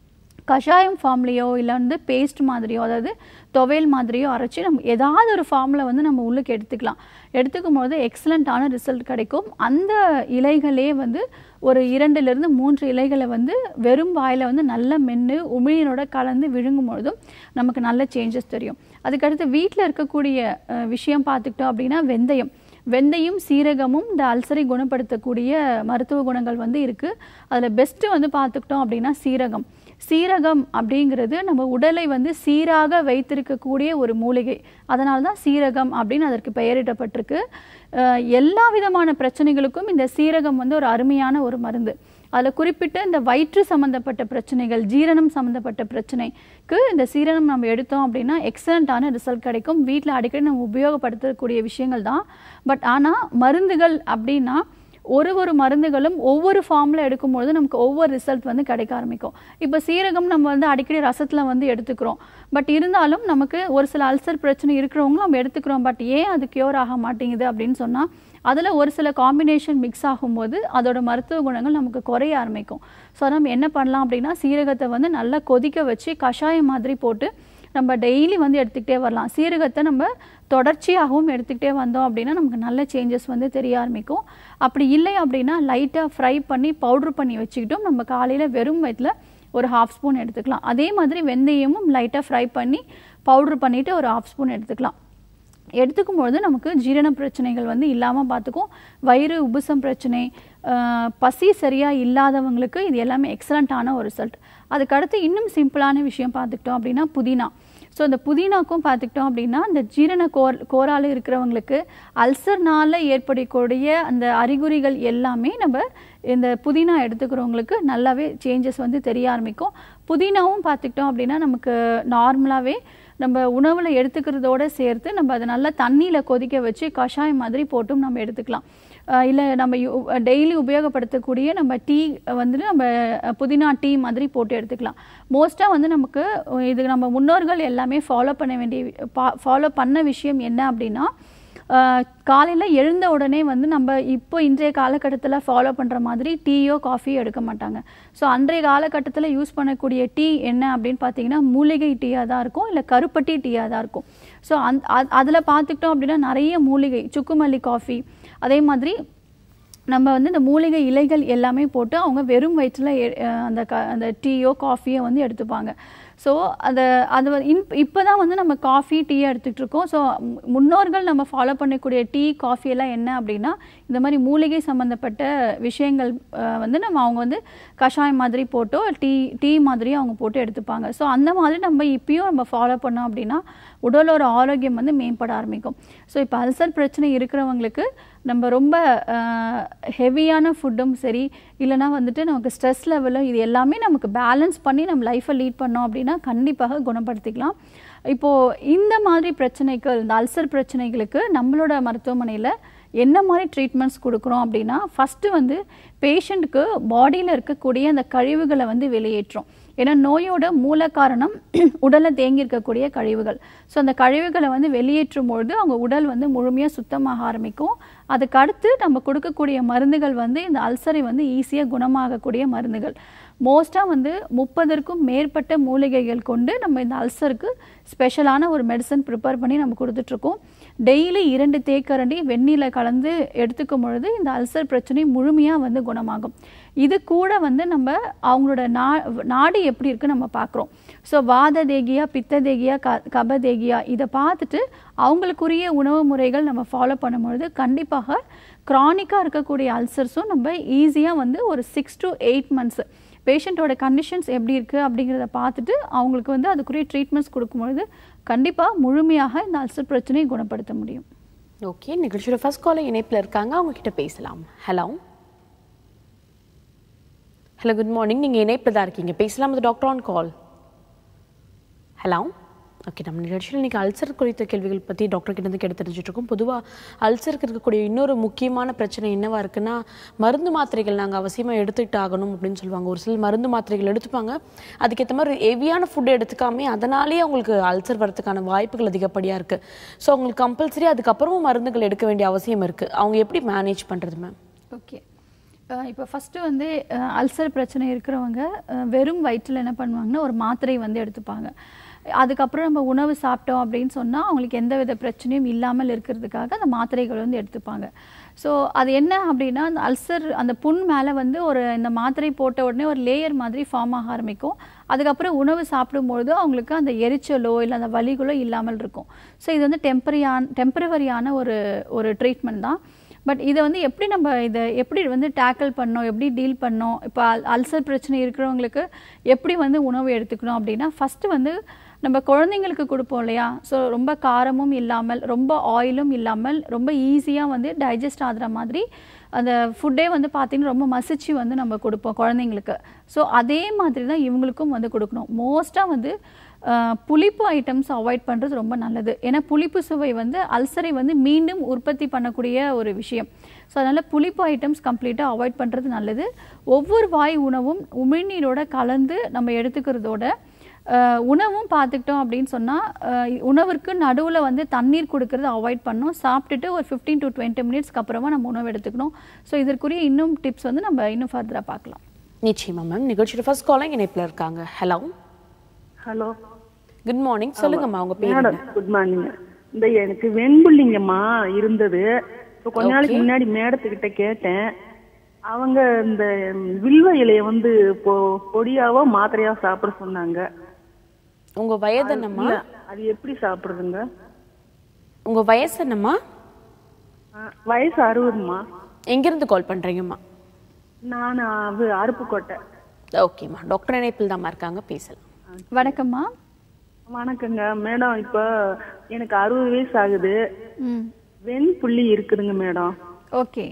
கஷாயம் ஃபார்ம்லேயோ இல்லை வந்து பேஸ்ட் மாதிரியோ அதாவது துவையல் மாதிரியோ அரைச்சி நம்ம ஏதாவது ஒரு ஃபார்மில் வந்து நம்ம உள்ளுக்கு எடுத்துக்கலாம் எடுத்துக்கும் போது எக்ஸலண்ட்டான ரிசல்ட் கிடைக்கும் அந்த இலைகளே வந்து ஒரு இரண்டுலேருந்து மூன்று இலைகளை வந்து வெறும் வாயில் வந்து நல்லா மென்று உமிழ்நீரோட கலந்து விழுங்கும் பொழுதும் நமக்கு நல்ல சேஞ்சஸ் தெரியும் அதுக்கடுத்து வீட்டில் இருக்கக்கூடிய அஹ், விஷயம் பார்த்துக்கிட்டோம் அப்படின்னா வெந்தயம் வெந்தயம் சீரகமும் இந்த அல்சரை குணப்படுத்தக்கூடிய மருத்துவ குணங்கள் வந்து இருக்குது அதில் பெஸ்ட்டு வந்து பார்த்துக்கிட்டோம் அப்படின்னா சீரகம் சீரகம் அப்படிங்கிறது நம்ம உடலை வந்து சீராக வைத்திருக்கக்கூடிய ஒரு மூலிகை அதனால தான் சீரகம் அப்படின்னு அதற்கு பெயரிடப்பட்டிருக்கு அஹ் எல்லா விதமான பிரச்சனைகளுக்கும் இந்த சீரகம் வந்து ஒரு அருமையான ஒரு மருந்து அதில் குறிப்பிட்ட இந்த வயிற்று சம்மந்தப்பட்ட பிரச்சனைகள் ஜீரணம் சம்மந்தப்பட்ட பிரச்சனைக்கு இந்த சீரணம் நம்ம எடுத்தோம் அப்படின்னா எக்ஸலண்ட்டான ரிசல்ட் கிடைக்கும் வீட்டில் அடிக்கடி நம்ம உபயோகப்படுத்தக்கூடிய விஷயங்கள் தான் பட் ஆனால் மருந்துகள் அப்படின்னா ஒரு ஒரு மருந்துகளும் ஒவ்வொரு ஃபார்மில் எடுக்கும்பொழுது நமக்கு ஒவ்வொரு ரிசல்ட் வந்து கிடைக்க ஆரம்பிக்கும் இப்போ சீரகம் நம்ம வந்து அடிக்கடி ரசத்தில் வந்து எடுத்துக்கிறோம் பட் இருந்தாலும் நமக்கு ஒரு சில அல்சர் பிரச்சனை இருக்கிறவங்களும் நம்ம எடுத்துக்கிறோம் பட் ஏன் அது க்யூர் ஆக மாட்டேங்குது அப்படின்னு சொன்னால் அதில் ஒரு சில காம்பினேஷன் மிக்ஸ் ஆகும்போது அதோட மருத்துவ குணங்கள் நமக்கு குறைய ஆரம்பிக்கும் ஸோ நம்ம என்ன பண்ணலாம் அப்படின்னா சீரகத்தை வந்து நல்லா கொதிக்க வச்சு கஷாயம் மாதிரி போட்டு நம்ம டெய்லி வந்து எடுத்துக்கிட்டே வரலாம் சீரகத்தை நம்ம தொடர்ச்சியாகவும் எடுத்துக்கிட்டே வந்தோம் அப்படின்னா நமக்கு நல்ல சேஞ்சஸ் வந்து தெரிய ஆரம்பிக்கும் அப்படி இல்லை அப்படின்னா லைட்டாக ஃப்ரை பண்ணி பவுட்ரு பண்ணி வச்சுக்கிட்டும் நம்ம காலையில் வெறும் வயிற்றில் ஒரு ஹாஃப் ஸ்பூன் எடுத்துக்கலாம் அதே மாதிரி வெந்தயமும் லைட்டாக ஃப்ரை பண்ணி பவுட்ரு பண்ணிவிட்டு ஒரு ஹாஃப் ஸ்பூன் எடுத்துக்கலாம் எடுத்துக்கும் பொழுது நமக்கு ஜீரண பிரச்சனைகள் வந்து இல்லாமல் பார்த்துக்கும் வயிறு உபுசம் பிரச்சனை ஆஹ் பசி சரியாக இல்லாதவங்களுக்கு இது எல்லாமே எக்ஸலண்ட்டான ஒரு ரிசல்ட் அதுக்கடுத்து இன்னும் சிம்பிளான விஷயம் பார்த்துக்கிட்டோம் அப்படின்னா புதினா ஸோ இந்த புதினாக்கும் பார்த்துக்கிட்டோம் அப்படின்னா இந்த ஜீரண கோர் கோரால் இருக்கிறவங்களுக்கு அல்சர்னால ஏற்படக்கூடிய அந்த அறிகுறிகள் எல்லாமே நம்ம இந்த புதினா எடுத்துக்கிறவங்களுக்கு நல்லாவே சேஞ்சஸ் வந்து தெரிய ஆரம்பிக்கும் புதினாவும் பார்த்துக்கிட்டோம் அப்படின்னா நமக்கு நார்மலாகவே நம்ம உணவில் எடுத்துக்கிறதோட சேர்த்து நம்ம அதை நல்லா தண்ணியில் கொதிக்க வச்சு கஷாயம் மாதிரி போட்டும் நம்ம எடுத்துக்கலாம் இல்லை நம்ம டெய்லி உபயோகப்படுத்தக்கூடிய நம்ம டீ வந்துட்டு நம்ம அஹ், புதினா டீ மாதிரி போட்டு எடுத்துக்கலாம் மோஸ்ட்டாக வந்து நமக்கு அஹ், இது நம்ம முன்னோர்கள் எல்லாமே ஃபாலோ பண்ண வேண்டிய ஃபாலோ பண்ண விஷயம் என்ன அப்படின்னா காலையில் எழுந்த உடனே வந்து நம்ம இப்போ இன்றைய காலகட்டத்தில் ஃபாலோ பண்ணுற மாதிரி டீயோ காஃபியோ எடுக்க மாட்டாங்க ஸோ அன்றைய காலகட்டத்தில் யூஸ் பண்ணக்கூடிய டீ என்ன அப்படின்னு பார்த்தீங்கன்னா மூலிகை டீயாக தான் இருக்கும் இல்லை கருப்பட்டி டீயாக தான் இருக்கும் ஸோ அந் அதில் பார்த்துக்கிட்டோம் அப்படின்னா நிறைய மூலிகை சுக்குமல்லி காஃபி அதே மாதிரி நம்ம வந்து இந்த மூலிகை இலைகள் எல்லாமே போட்டு அவங்க வெறும் வயிற்றில் அந்த க அந்த டீயோ காஃபியோ வந்து எடுத்துப்பாங்க ஸோ அந்த அது வந்து இன் இப்போ தான் வந்து நம்ம காஃபி டீயை எடுத்துகிட்டு இருக்கோம் ஸோ முன்னோர்கள் நம்ம ஃபாலோ பண்ணக்கூடிய டீ காஃபி எல்லாம் என்ன அப்படின்னா இந்த மாதிரி மூலிகை சம்மந்தப்பட்ட விஷயங்கள் அஹ், வந்து நம்ம அவங்க வந்து கஷாயம் மாதிரி போட்டோ டீ டீ மாதிரியும் அவங்க போட்டு எடுத்துப்பாங்க ஸோ அந்த மாதிரி நம்ம இப்பயும் நம்ம ஃபாலோ பண்ணோம் அப்படின்னா உடலோட ஆரோக்கியம் வந்து மேம்பட ஆரம்பிக்கும் ஸோ இப்போ அல்சர் பிரச்சனை இருக்கிறவங்களுக்கு நம்ம ரொம்ப ஹெவியான ஃபுட்டும் சரி இல்லைனா வந்துட்டு நமக்கு ஸ்ட்ரெஸ் லெவலும் இது எல்லாமே நமக்கு பேலன்ஸ் பண்ணி நம்ம லைஃப்பை லீட் பண்ணோம் அப்படின்னா கண்டிப்பாக குணப்படுத்திக்கலாம் இப்போது இந்த மாதிரி பிரச்சனைகள் இந்த அல்சர் பிரச்சனைகளுக்கு நம்மளோட மருத்துவமனையில் என்ன மாதிரி ட்ரீட்மெண்ட்ஸ் கொடுக்குறோம் அப்படின்னா ஃபஸ்ட்டு வந்து பேஷண்ட்டுக்கு பாடியில் இருக்கக்கூடிய அந்த கழிவுகளை வந்து வெளியேற்றும் ஏன்னா நோயோட மூல காரணம் உடலில் தேங்கி இருக்கக்கூடிய கழிவுகள் ஸோ அந்த கழிவுகளை வந்து வெளியேற்றும் பொழுது அவங்க உடல் வந்து முழுமையாக சுத்தமாக ஆரம்பிக்கும் அதுக்கு அடுத்து நம்ம கொடுக்கக்கூடிய மருந்துகள் வந்து இந்த அல்சரை வந்து ஈஸியாக குணமாகக்கூடிய மருந்துகள் மோஸ்ட்டாக வந்து முப்பதற்கும் மேற்பட்ட மூலிகைகள் கொண்டு நம்ம இந்த அல்சருக்கு ஸ்பெஷலான ஒரு மெடிசன் ப்ரிப்பேர் பண்ணி நம்ம கொடுத்துட்ருக்கோம் டெய்லி இரண்டு தேக்கரண்டி வெந்நீரில் கலந்து எடுத்துக்கும் பொழுது இந்த அல்சர் பிரச்சனை முழுமையாக வந்து குணமாகும் இது கூட வந்து நம்ம அவங்களோட நா நாடி எப்படி இருக்கு நம்ம பார்க்குறோம் ஸோ வாத தேகியா பித்த தேகியா க கப தேகியா இதை பார்த்துட்டு அவங்களுக்குரிய உணவு முறைகள் நம்ம ஃபாலோ பண்ணும்பொழுது கண்டிப்பாக க்ரானிக்காக இருக்கக்கூடிய அல்சர்ஸும் நம்ம ஈஸியாக வந்து ஒரு சிக்ஸ் to எயிட் மந்த்ஸ் பேஷண்ட்டோட கண்டிஷன்ஸ் எப்படி இருக்குது அப்படிங்கிறத பார்த்துட்டு அவங்களுக்கு வந்து அதுக்குரிய ட்ரீட்மெண்ட்ஸ் கொடுக்கும்பொழுது கண்டிப்பாக முழுமையாக இந்த அல்சர் பிரச்சனையை குணப்படுத்த முடியும் ஓகே நிகழ்ச்சியோட ஃபர்ஸ்ட் காலர் இணைப்பில் இருக்காங்க அவங்க கிட்ட பேசலாம் ஹலோ ஹலோ குட் மார்னிங் நீங்கள் இணைப்பில் தான் இருக்கீங்க பேசலாம் அது doctor on call hello okay நம்ம நிகழ்ச்சியில் இன்றைக்கி அல்சர் குறித்த கேள்விகள் பற்றி டாக்டர் கிட்ட இருந்து கேட்டு தெரிஞ்சுட்டு இருக்கோம் பொதுவாக அல்சருக்கு இருக்கக்கூடிய இன்னொரு முக்கியமான பிரச்சனை என்னவா இருக்குன்னா மருந்து மாத்திரைகள் நாங்கள் அவசியமாக எடுத்துக்கிட்டு ஆகணும் அப்படின்னு சொல்லுவாங்க ஒரு சில மருந்து மாத்திரைகள் எடுத்துப்பாங்க அதுக்கேற்ற மாதிரி ஹெவியான ஃபுட் எடுத்துக்காமே அதனாலேயே அவங்களுக்கு அல்சர் வரதுக்கான வாய்ப்புகள் அதிகப்படியாக இருக்குது ஸோ அவங்களுக்கு கம்பல்சரி அதுக்கப்புறமும் மருந்துகள் எடுக்க வேண்டிய அவசியம் இருக்குது அவங்க எப்படி மேனேஜ் பண்ணுறது மேம் ஓகே இப்போ ஃபஸ்ட்டு வந்து அல்சர் பிரச்சனை இருக்கிறவங்க அஹ், வெறும் வயிற்றில் என்ன பண்ணுவாங்கன்னா ஒரு மாத்திரை வந்து எடுத்துப்பாங்க அதுக்கப்புறம் நம்ம உணவு சாப்பிட்டோம் அப்படின்னு சொன்னால் அவங்களுக்கு எந்த வித பிரச்சனையும் இல்லாமல் இருக்கிறதுக்காக அந்த மாத்திரைகள் வந்து எடுத்துப்பாங்க ஸோ அது என்ன அப்படின்னா அந்த அல்சர் அந்த புண் மேலே வந்து ஒரு இந்த மாத்திரை போட்ட உடனே ஒரு லேயர் மாதிரி ஃபார்ம் ஆக ஆரம்பிக்கும் அதுக்கப்புறம் உணவு சாப்பிடும்பொழுது அவங்களுக்கு அந்த எரிச்சலோ இல்லை அந்த வலிகளோ இல்லாமல் இருக்கும் ஸோ இது வந்து டெம்பரியான் டெம்பரவரியான ஒரு ஒரு ட்ரீட்மெண்ட் தான் பட் இதை வந்து எப்படி நம்ம இதை எப்படி வந்து டேக்கிள் பண்ணோம் எப்படி டீல் பண்ணோம் இப்போ அல் அல்சர் பிரச்சனை இருக்கிறவங்களுக்கு எப்படி வந்து உணவு எடுத்துக்கணும் அப்படின்னா ஃபஸ்ட்டு வந்து நம்ம குழந்தைங்களுக்கு கொடுப்போம் இல்லையா ஸோ ரொம்ப காரமும் இல்லாமல் ரொம்ப ஆயிலும் இல்லாமல் ரொம்ப ஈஸியாக வந்து டைஜஸ்ட் ஆகுற மாதிரி அந்த ஃபுட்டே வந்து பார்த்தீங்கன்னா ரொம்ப மசிச்சு வந்து நம்ம கொடுப்போம் குழந்தைங்களுக்கு ஸோ அதே மாதிரி தான் இவங்களுக்கும் வந்து கொடுக்கணும் மோஸ்ட்டாக வந்து அஹ், புளிப்பு ஐட்டம்ஸ் அவாய்ட் பண்ணுறது ரொம்ப நல்லது ஏன்னா புளிப்பு சுவை வந்து அல்சரை வந்து மீண்டும் உற்பத்தி பண்ணக்கூடிய ஒரு விஷயம் ஸோ அதனால் புளிப்பு ஐட்டம்ஸ் கம்ப்ளீட்டாக அவாய்ட் பண்ணுறது நல்லது ஒவ்வொரு வாய் உணவும் உமிழ்நீரோட கலந்து நம்ம எடுத்துக்கிறதோட அஹ், உணவும் பார்த்துக்கிட்டோம் அப்படின்னு சொன்னால் உணவிற்கு நடுவில் வந்து தண்ணீர் கொடுக்கறத அவாய்ட் பண்ணணும் சாப்பிட்டுட்டு ஒரு ஃபிஃப்டீன் டு டுவெண்ட்டி மினிட்ஸ்க்கு அப்புறமா நம்ம உணவு எடுத்துக்கணும் ஸோ இதற்குரிய இன்னும் டிப்ஸ் வந்து நம்ம இன்னும் ஃபர்தராக பார்க்கலாம் நிச்சயமா மேம் நிகழ்ச்சியோட ஃபர்ஸ்ட் காலர் இணைப்பில் இருக்காங்க ஹலோ ஹலோ குட் மார்னிங் சொல்லுங்கம்மா உங்க பேர் மேடம் என்ன குட் மார்னிங் இந்த எனக்கு வெண்புள்ளிங்கம்மா இருந்தது இப்போ கொஞ்ச நாளைக்கு முன்னாடி மேடத்துக்கிட்ட கேட்டேன் அவங்க இந்த வில்வ இலைய வந்து பொ- பொடியாவோ மாத்திரையா சாப்பிட சொன்னாங்க உங்க வயது என்னம்மா இல்ல, அது எப்படி சாப்பிடுறதுங்க உங்க வயசு என்னம்மா ஆ, வயசு அறுபதுமா எங்கிருந்து கால் பண்றீங்கம்மா நான் அது அருப்புக்கோட்டை ஓகேம்மா டாக்டர் இணைப்பில் தாம்மா இருக்காங்க பேசலாம் வணக்கம்மா வணக்கங்க மேடம் இப்போ எனக்கு அறுபது வயசு ஆகுது ம் வெண்புள்ளி இருக்குதுங்க மேடம் ஓகே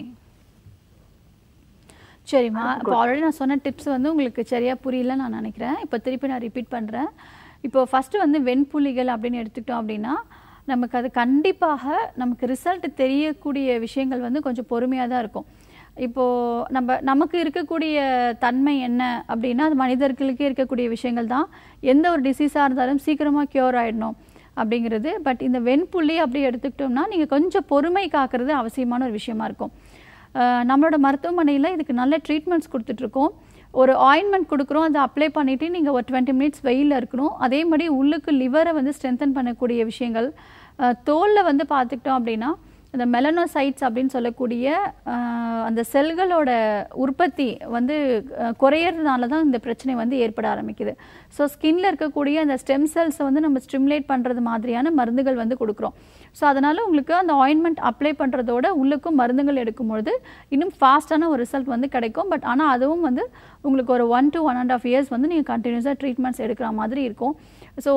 சரிம்மா இப்போ ஆல்ரெடி நான் சொன்ன டிப்ஸ் வந்து உங்களுக்கு சரியா புரியல நான் நினைக்கிறேன் இப்போ திருப்பி நான் ரிப்பீட் பண்ணுறேன் இப்போ ஃபஸ்ட்டு வந்து வெண்புலிகள் அப்படின்னு எடுத்துக்கிட்டோம் அப்படின்னா நமக்கு அது கண்டிப்பாக நமக்கு ரிசல்ட் தெரியக்கூடிய விஷயங்கள் வந்து கொஞ்சம் பொறுமையாக தான் இருக்கும் இப்போது நம்ம நமக்கு இருக்கக்கூடிய தன்மை என்ன அப்படின்னா அது மனிதர்களுக்கே இருக்கக்கூடிய விஷயங்கள் தான் எந்த ஒரு டிசீஸாக இருந்தாலும் சீக்கிரமாக க்யூர் ஆயிடணும் அப்படிங்கிறது பட் இந்த வெண்புள்ளி அப்படி எடுத்துக்கிட்டோம்னா நீங்கள் கொஞ்சம் பொறுமை காக்கிறது அவசியமான ஒரு விஷயமா இருக்கும் அஹ் நம்மளோட மருத்துவமனையில் இதுக்கு நல்ல ட்ரீட்மெண்ட்ஸ் கொடுத்துட்ருக்கோம் ஒரு ஆயின்மெண்ட் கொடுக்குறோம் அதை அப்ளை பண்ணிவிட்டு நீங்கள் ஒரு டுவெண்ட்டி மினிட்ஸ் வெயிலில் இருக்கணும் அதே மாதிரி உள்ளுக்கு லிவரை வந்து ஸ்ட்ரென்தன் பண்ணக்கூடிய விஷயங்கள் தோலில் வந்து பார்த்துக்கிட்டோம் அப்படின்னா இந்த மெலனோசைட்ஸ் அப்படின்னு சொல்லக்கூடிய அஹ், அந்த செல்களோட உற்பத்தி வந்து அஹ், குறையறதுனால தான் இந்த பிரச்சனை வந்து ஏற்பட ஆரம்பிக்குது ஸோ ஸ்கின்ல இருக்கக்கூடிய அந்த ஸ்டெம் செல்ஸை வந்து நம்ம ஸ்டிமுலேட் பண்ணுறது மாதிரியான மருந்துகள் வந்து கொடுக்குறோம் ஸோ அதனால் உங்களுக்கு அந்த ஆயின்மெண்ட் அப்ளை பண்ணுறதோட உள்ளுக்கும் மருந்துகள் எடுக்கும்பொழுது இன்னும் ஃபாஸ்ட்டான ஒரு ரிசல்ட் வந்து கிடைக்கும் பட் ஆனால் அதுவும் வந்து உங்களுக்கு ஒரு one to one and half years வந்து நீங்கள் கண்டினியூஸாக ட்ரீட்மெண்ட்ஸ் எடுக்கிற மாதிரி இருக்கும் ஸோ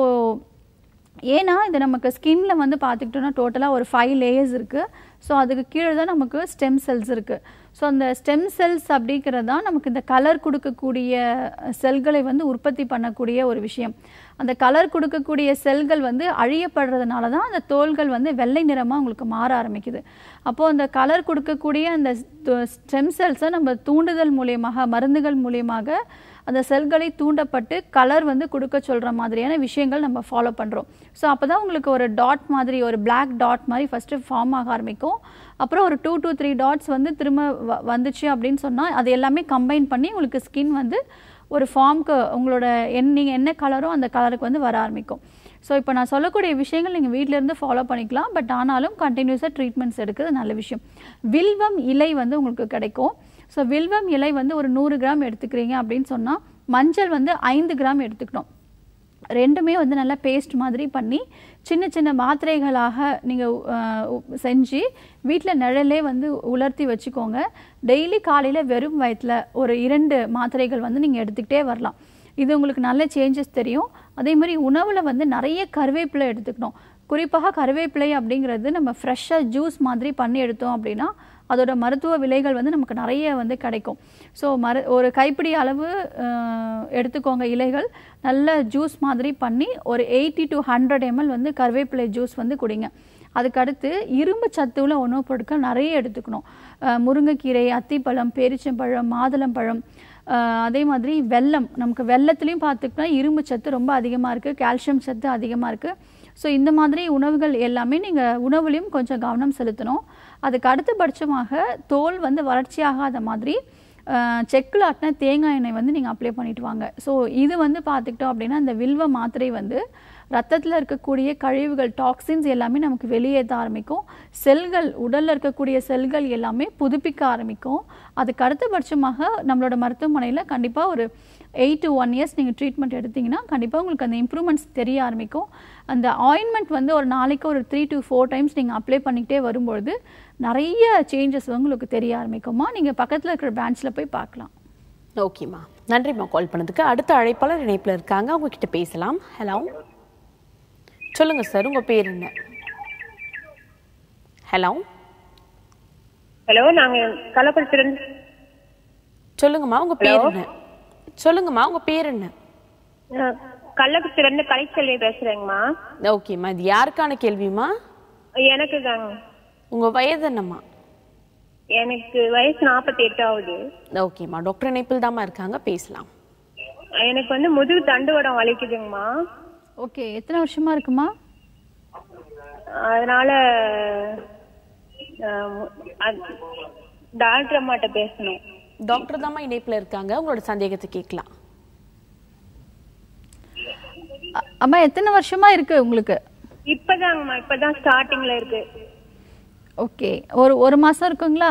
ஏன்னா இது நமக்கு ஸ்கின்ல வந்து பார்த்துக்கிட்டோம்னா டோட்டலாக ஒரு ஃபைவ் லேயர்ஸ் இருக்குது ஸோ அதுக்கு கீழே தான் நமக்கு ஸ்டெம் செல்ஸ் இருக்குது ஸோ அந்த ஸ்டெம் செல்ஸ் அப்படிங்கிறது தான் நமக்கு இந்த கலர் கொடுக்கக்கூடிய செல்களை வந்து உற்பத்தி பண்ணக்கூடிய ஒரு விஷயம் அந்த கலர் கொடுக்கக்கூடிய செல்கள் வந்து அழியப்படுறதுனால தான் அந்த தோல்கள் வந்து வெள்ளை நிறமாக உங்களுக்கு மாற ஆரம்பிக்குது அப்போது அந்த கலர் கொடுக்கக்கூடிய அந்த ஸ்டெம் செல்ஸை நம்ம தூண்டுதல் மூலியமாக மருந்துகள் மூலியமாக அந்த செல்களை தூண்டப்பட்டு கலர் வந்து கொடுக்க சொல்கிற மாதிரியான விஷயங்கள் நம்ம ஃபாலோ பண்ணுறோம் ஸோ அப்போ தான் உங்களுக்கு ஒரு டாட் மாதிரி ஒரு Black டாட் மாதிரி ஃபஸ்ட்டு ஃபார்ம் ஆக ஆரம்பிக்கும் அப்புறம் ஒரு டூ டூ த்ரீ டாட்ஸ் வந்து திரும்ப வ- வந்துச்சு அப்படின்னு சொன்னால் அது எல்லாமே கம்பைன் பண்ணி உங்களுக்கு ஸ்கின் வந்து ஒரு ஃபார்ம்க்கு உங்களோட என் நீங்கள் என்ன கலரோ அந்த கலருக்கு வந்து வர ஆரம்பிக்கும் ஸோ இப்போ நான் சொல்லக்கூடிய விஷயங்கள் நீங்கள் வீட்டிலேருந்து ஃபாலோ பண்ணிக்கலாம் பட் ஆனாலும் கண்டினியூஸாக ட்ரீட்மெண்ட்ஸ் எடுக்கிறது நல்ல விஷயம் வில்வம் இலை வந்து உங்களுக்கு கிடைக்கும் ஸோ வில்வம் இலை வந்து ஒரு நூறு கிராம் எடுத்துக்கிறீங்க அப்படின்னு சொன்னால் மஞ்சள் வந்து ஐந்து கிராம் எடுத்துக்கணும் ரெண்டுமே வந்து நல்லா பேஸ்ட் மாதிரி பண்ணி சின்ன சின்ன மாத்திரைகளாக நீங்கள் செஞ்சு வீட்டில் நிழலே வந்து உலர்த்தி வச்சுக்கோங்க டெய்லி காலையில் வெறும் வயிற்றில் ஒரு இரண்டு மாத்திரைகள் வந்து நீங்கள் எடுத்துக்கிட்டே வரலாம் இது உங்களுக்கு நல்ல சேஞ்சஸ் தெரியும் அதே மாதிரி உணவில் வந்து நிறைய கருவேப்பிலை எடுத்துக்கணும் குறிப்பாக கருவேப்பிலை அப்படிங்கிறது நம்ம ஃப்ரெஷ்ஷாக ஜூஸ் மாதிரி பண்ணி எடுத்தோம் அப்படின்னா அதோட மருத்துவ விலைகள் வந்து நமக்கு நிறைய வந்து கிடைக்கும் ஸோ மரு ஒரு கைப்பிடி அளவு அஹ், எடுத்துக்கோங்க இலைகள் நல்ல ஜூஸ் மாதிரி பண்ணி ஒரு எயிட்டி டு ஹண்ட்ரட் எம்எல் வந்து கருவேப்பிலை ஜூஸ் வந்து குடிங்க அதுக்கடுத்து இரும்பு சத்துள்ள உணவுப் பொருட்கள் நிறைய எடுத்துக்கணும் அஹ், முருங்கைக்கீரை அத்திப்பழம் பேரிச்சம்பழம் மாதுளம்பழம் அஹ், அதே மாதிரி வெல்லம் நமக்கு வெள்ளத்துலேயும் பார்த்துக்கிட்டா இரும்பு சத்து ரொம்ப அதிகமாக இருக்குது கால்சியம் சத்து அதிகமாக இருக்குது ஸோ இந்த மாதிரி உணவுகள் எல்லாமே நீங்கள் உணவுலையும் கொஞ்சம் கவனம் செலுத்தணும் அதுக்கு அடுத்தபட்சமாக தோல் வந்து வறட்சியாகாத மாதிரி செக்கில் ஆட்டின தேங்காய் எண்ணெய் வந்து நீங்கள் அப்ளை பண்ணிட்டு வாங்க ஸோ இது வந்து பார்த்துக்கிட்டோம் அப்படின்னா இந்த வில்வ மாத்திரை வந்து ரத்தத்தில் இருக்கக்கூடிய கழிவுகள் டாக்ஸின்ஸ் எல்லாமே நமக்கு வெளியேற்ற ஆரம்பிக்கும் செல்கள் உடலில் இருக்கக்கூடிய செல்கள் எல்லாமே புதுப்பிக்க ஆரம்பிக்கும் அதுக்கு அடுத்தபட்சமாக நம்மளோட மருத்துவமனையில் கண்டிப்பாக ஒரு எயிட் to ஒன் இயர்ஸ் நீங்கள் ட்ரீட்மெண்ட் எடுத்தீங்கன்னா கண்டிப்பாக உங்களுக்கு அந்த இம்ப்ரூவ்மெண்ட்ஸ் தெரிய ஆரம்பிக்கும் அந்த ஆயின்மெண்ட் வந்து ஒரு நாளைக்கு ஒரு த்ரீ to ஃபோர் டைம்ஸ் நீங்கள் அப்ளை பண்ணிக்கிட்டே வரும்பொழுது நிறைய சேஞ்சஸ் உங்களுக்கு தெரிய ஆரம்பிக்குமா நீங்கள் பக்கத்தில் இருக்கிற பிரான்ச்சில் போய் பார்க்கலாம் ஓகேம்மா நன்றிம்மா கால் பண்ணதுக்கு அடுத்த அழைப்பாளர் இணைப்பில் இருக்காங்க அவங்க கிட்ட பேசலாம் ஹலோ சொல்லுங்க சார் உங்க பேர் என்ன ஹலோ ஹலோ நாங்க கள்ளக்குறிச்சியிலிருந்து சொல்லுங்கம்மா உங்க பேர் என்ன சொல்லுங்கம்மா உங்க பேர் என்ன அஹ், கள்ளக்குறிச்சியிலிருந்து கலைச்செல்வி பேசுறேங்கம்மா ஓகேம்மா இது யாருக்கான கேள்விம்மா எனக்கு தாங்க உங்க வயது என்னம்மா எனக்கு வயசு நாற்பத்தி எட்டு ஆகுது ஓகேம்மா டாக்டர் இணைப்பில் தாம்மா இருக்காங்க பேசலாம் எனக்கு வந்து முதுகு தண்டுவடம் வலிக்குதுங்கம்மா ஓகே எத்தனை வருஷமா இருக்குமா அதனால அஹ், அது- டாக்டர் அம்மாட்ட பேசணும் டாக்டர் தாம்மா இணைப்பில் இருக்காங்க உங்களோட சந்தேகத்தை கேட்கலாம் அ- அம்மா எத்தனை வருஷமா இருக்கு உங்களுக்கு இப்பதாங்கம்மா இப்பதான் ஸ்டார்டிங்ல இருக்கு ஓகே ஒரு ஒரு மாசம் இருக்குங்களா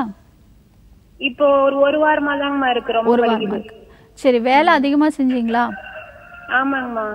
இப்போ ஒரு ஒரு வாரமா தாங்கம்மா இருக்கு ரொம்ப ஒரு வாரமா வலிக்குது இருக்கு சரி வேலை அதிகமா செஞ்சீங்களா ஆமாங்கம்மா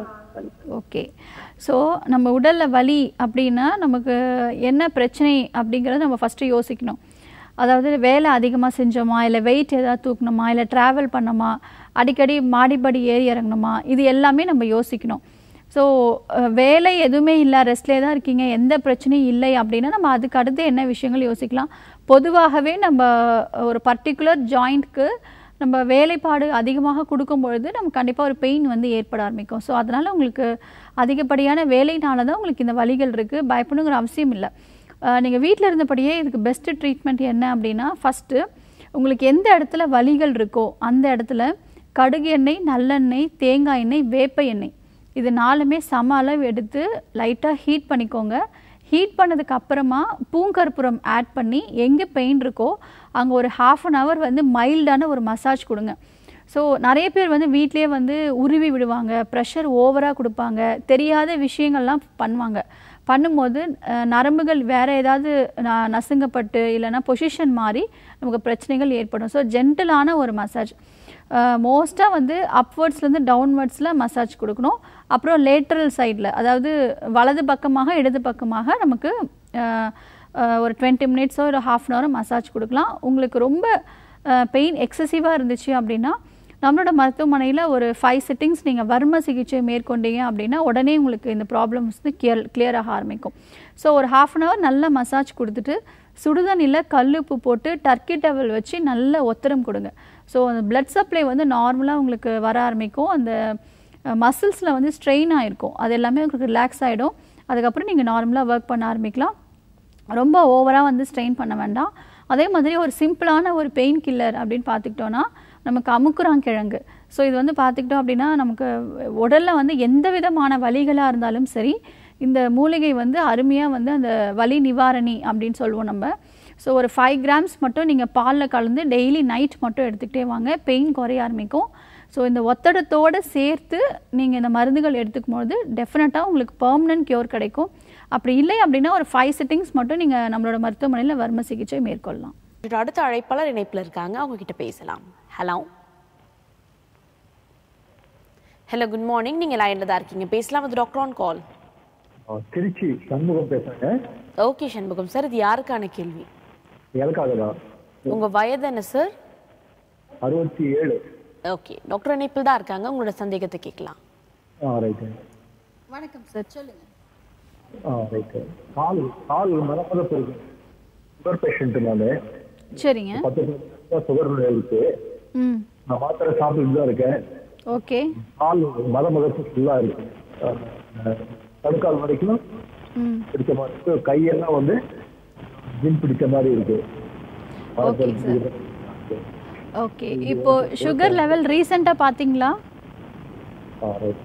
ஓகே ஸோ நம்ம உடல்ல வலி அப்படின்னா நமக்கு என்ன பிரச்சனை அப்படிங்கிறத நம்ம ஃபஸ்ட்டு யோசிக்கணும் அதாவது வேலை அதிகமாக செஞ்சோமா இல்லை வெயிட் ஏதாவது தூக்கணுமா இல்லை ட்ராவல் பண்ணோமா அடிக்கடி மாடிப்படி ஏறி இறங்கணுமா இது எல்லாமே நம்ம யோசிக்கணும் ஸோ வேலை எதுவுமே இல்லை ரெஸ்ட்லேயே தான் இருக்கீங்க எந்த பிரச்சனையும் இல்லை அப்படின்னா நம்ம அதுக்கு அடுத்து என்ன விஷயங்கள் யோசிக்கலாம் பொதுவாகவே நம்ம ஒரு பர்டிகுலர் ஜாயிண்ட்க்கு நம்ம வேலைப்பாடு அதிகமாக கொடுக்கும் பொழுது நமக்கு கண்டிப்பாக ஒரு பெயின் வந்து ஏற்பட ஆரம்பிக்கும் ஸோ அதனால் உங்களுக்கு அதிகப்படியான வேலைனால தான் உங்களுக்கு இந்த வலிகள் இருக்குது பயப்படணுங்கிற அவசியம் இல்லை நீங்கள் வீட்டில் இருந்தபடியே இதுக்கு பெஸ்ட்டு ட்ரீட்மெண்ட் என்ன அப்படின்னா ஃபஸ்ட்டு உங்களுக்கு எந்த இடத்துல வலிகள் இருக்கோ அந்த இடத்துல கடுகு எண்ணெய் நல்லெண்ணெய் தேங்காய் எண்ணெய் வேப்ப எண்ணெய் இது நாலுமே சம அளவு எடுத்து லைட்டாக ஹீட் பண்ணிக்கோங்க ஹீட் பண்ணதுக்கு அப்புறமா பூங்கற்புரம் ஆட் பண்ணி எங்கே பெயின் இருக்கோ அங்கே ஒரு ஹாஃப் அன் ஹவர் வந்து மைல்டான ஒரு மசாஜ் கொடுங்க ஸோ நிறைய பேர் வந்து வீட்டிலேயே வந்து உருவி விடுவாங்க ப்ரெஷர் ஓவராக கொடுப்பாங்க தெரியாத விஷயங்கள்லாம் பண்ணுவாங்க பண்ணும்போது அஹ், நரம்புகள் வேறு ஏதாவது ந- நசுங்கப்பட்டு இல்லைன்னா பொசிஷன் மாறி நமக்கு பிரச்சனைகள் ஏற்படும் ஸோ ஜென்டலான ஒரு மசாஜ் மோஸ்ட்டாக வந்து அப்வர்ட்ஸ்லேருந்து டவுன்வர்ட்ஸில் மசாஜ் கொடுக்கணும் அப்புறம் லேட்டரல் சைடில் அதாவது வலது பக்கமாக இடது பக்கமாக நமக்கு அஹ், அஹ், ஒரு டுவெண்ட்டி மினிட்ஸோ ஒரு ஹாஃப் அன் ஹவர் மசாஜ் கொடுக்கலாம் உங்களுக்கு ரொம்ப பெயின் எக்ஸசிவாக இருந்துச்சு அப்படின்னா நம்மளோட மருத்துவமனையில் ஒரு ஃபைவ் சிட்டிங்ஸ் நீங்கள் வர்ம சிகிச்சை மேற்கொண்டீங்க அப்படின்னா உடனே உங்களுக்கு இந்த ப்ராப்ளம்ஸ் வந்து கிளியர் கிளியர் ஆக ஆரம்பிக்கும் ஸோ ஒரு ஹாஃப் அன் ஹவர் நல்ல மசாஜ் கொடுத்துட்டு சுடுதண்ணியில் கல்லுப்பு போட்டு டர்க்கி டவல் வச்சு நல்ல ஒத்தரம் கொடுங்க ஸோ அந்த பிளட் சப்ளை வந்து நார்மலாக உங்களுக்கு வர ஆரம்பிக்கும் அந்த மசில்ஸில் வந்து ஸ்ட்ரெயின் ஆகிருக்கும் அது எல்லாமே உங்களுக்கு ரிலாக்ஸ் ஆகிடும் அதுக்கப்புறம் நீங்கள் நார்மலாக ஒர்க் பண்ண ஆரம்பிக்கலாம் ரொம்ப ஓவராக வந்து ஸ்ட்ரெயின் பண்ண வேண்டாம் அதே மாதிரி ஒரு சிம்பிளான ஒரு பெயின் கில்லர் அப்படின்னு பார்த்துக்கிட்டோன்னா நமக்கு அமுக்குறாங்கிழங்கு ஸோ இது வந்து பார்த்துக்கிட்டோம் அப்படின்னா நமக்கு உடலில் வந்து எந்த விதமான வலிகளாக இருந்தாலும் சரி இந்த மூலிகை வந்து அருமையாக வந்து அந்த வலி நிவாரணி அப்படின்னு சொல்லுவோம் நம்ம ஸோ ஒரு ஃபைவ் கிராம்ஸ் மட்டும் நீங்கள் பாலில் கலந்து டெய்லி நைட் மட்டும் எடுத்துக்கிட்டே வாங்க பெயின் குறைய ஆரம்பிக்கும் ஸோ இந்த ஒத்தடத்தோடு சேர்த்து நீங்கள் இந்த மருந்துகள் எடுத்துக்கும் போது டெஃபினட்டாக உங்களுக்கு பெர்மனன்ட் கியூர் கிடைக்கும் அப்படி இல்லை அப்படின்னா ஒரு ஃபைவ் சிட்டிங்ஸ் மட்டும் நீங்கள் நம்மளோட மருத்துவமனையில் வர்ம சிகிச்சை மேற்கொள்ளலாம் அடுத்த அழைப்பாளர் இணைப்பில் இருக்காங்க அவங்க கிட்ட பேசலாம் ஹலோ ஹலோ குட் மார்னிங் நீங்கள் லைனில் தான் இருக்கீங்க பேசலாம் with டாக்டர் ஆன் கால் ஆ, திருச்சி சண்முகம் பேசுறேங்க ஓகே சண்முகம் சார் இது யாருக்கான கேள்வி எனக்காக தான் உங்கள் வயது என்ன சார் அறுபத்தி ஏழு ஓகே டாக்டர் இணைப்பில் தான் இருக்காங்க உங்களோட சந்தேகத்தை கேட்கலாம் ஆ ரைட்டு வணக்கம் சார் சொல்லுங்க ஆ ரைட்டு கால் கால் மரமரப்பு இருக்கு சுகர் பேஷண்ட் நான் சரிங்க பத்து வருஷமா சுகர் நோய் இருக்கு ம் நான் மாத்திரை சாப்பிட்டு தான் இருக்கேன் ஓகே கால் மத மதப்பு ஃபுல்லாக இருக்கு ஆ, கணுக்கால் வரைக்கும் ம் பிடிச்ச மாதிரி இருக்கு கையெல்லாம் வந்து ஜிம் பிடிச்ச மாதிரி இருக்கு ஓகே சார் ஓகே இப்போ சுகர் லெவல் ரீசெண்டாக பார்த்தீங்களா ஆ ரைட்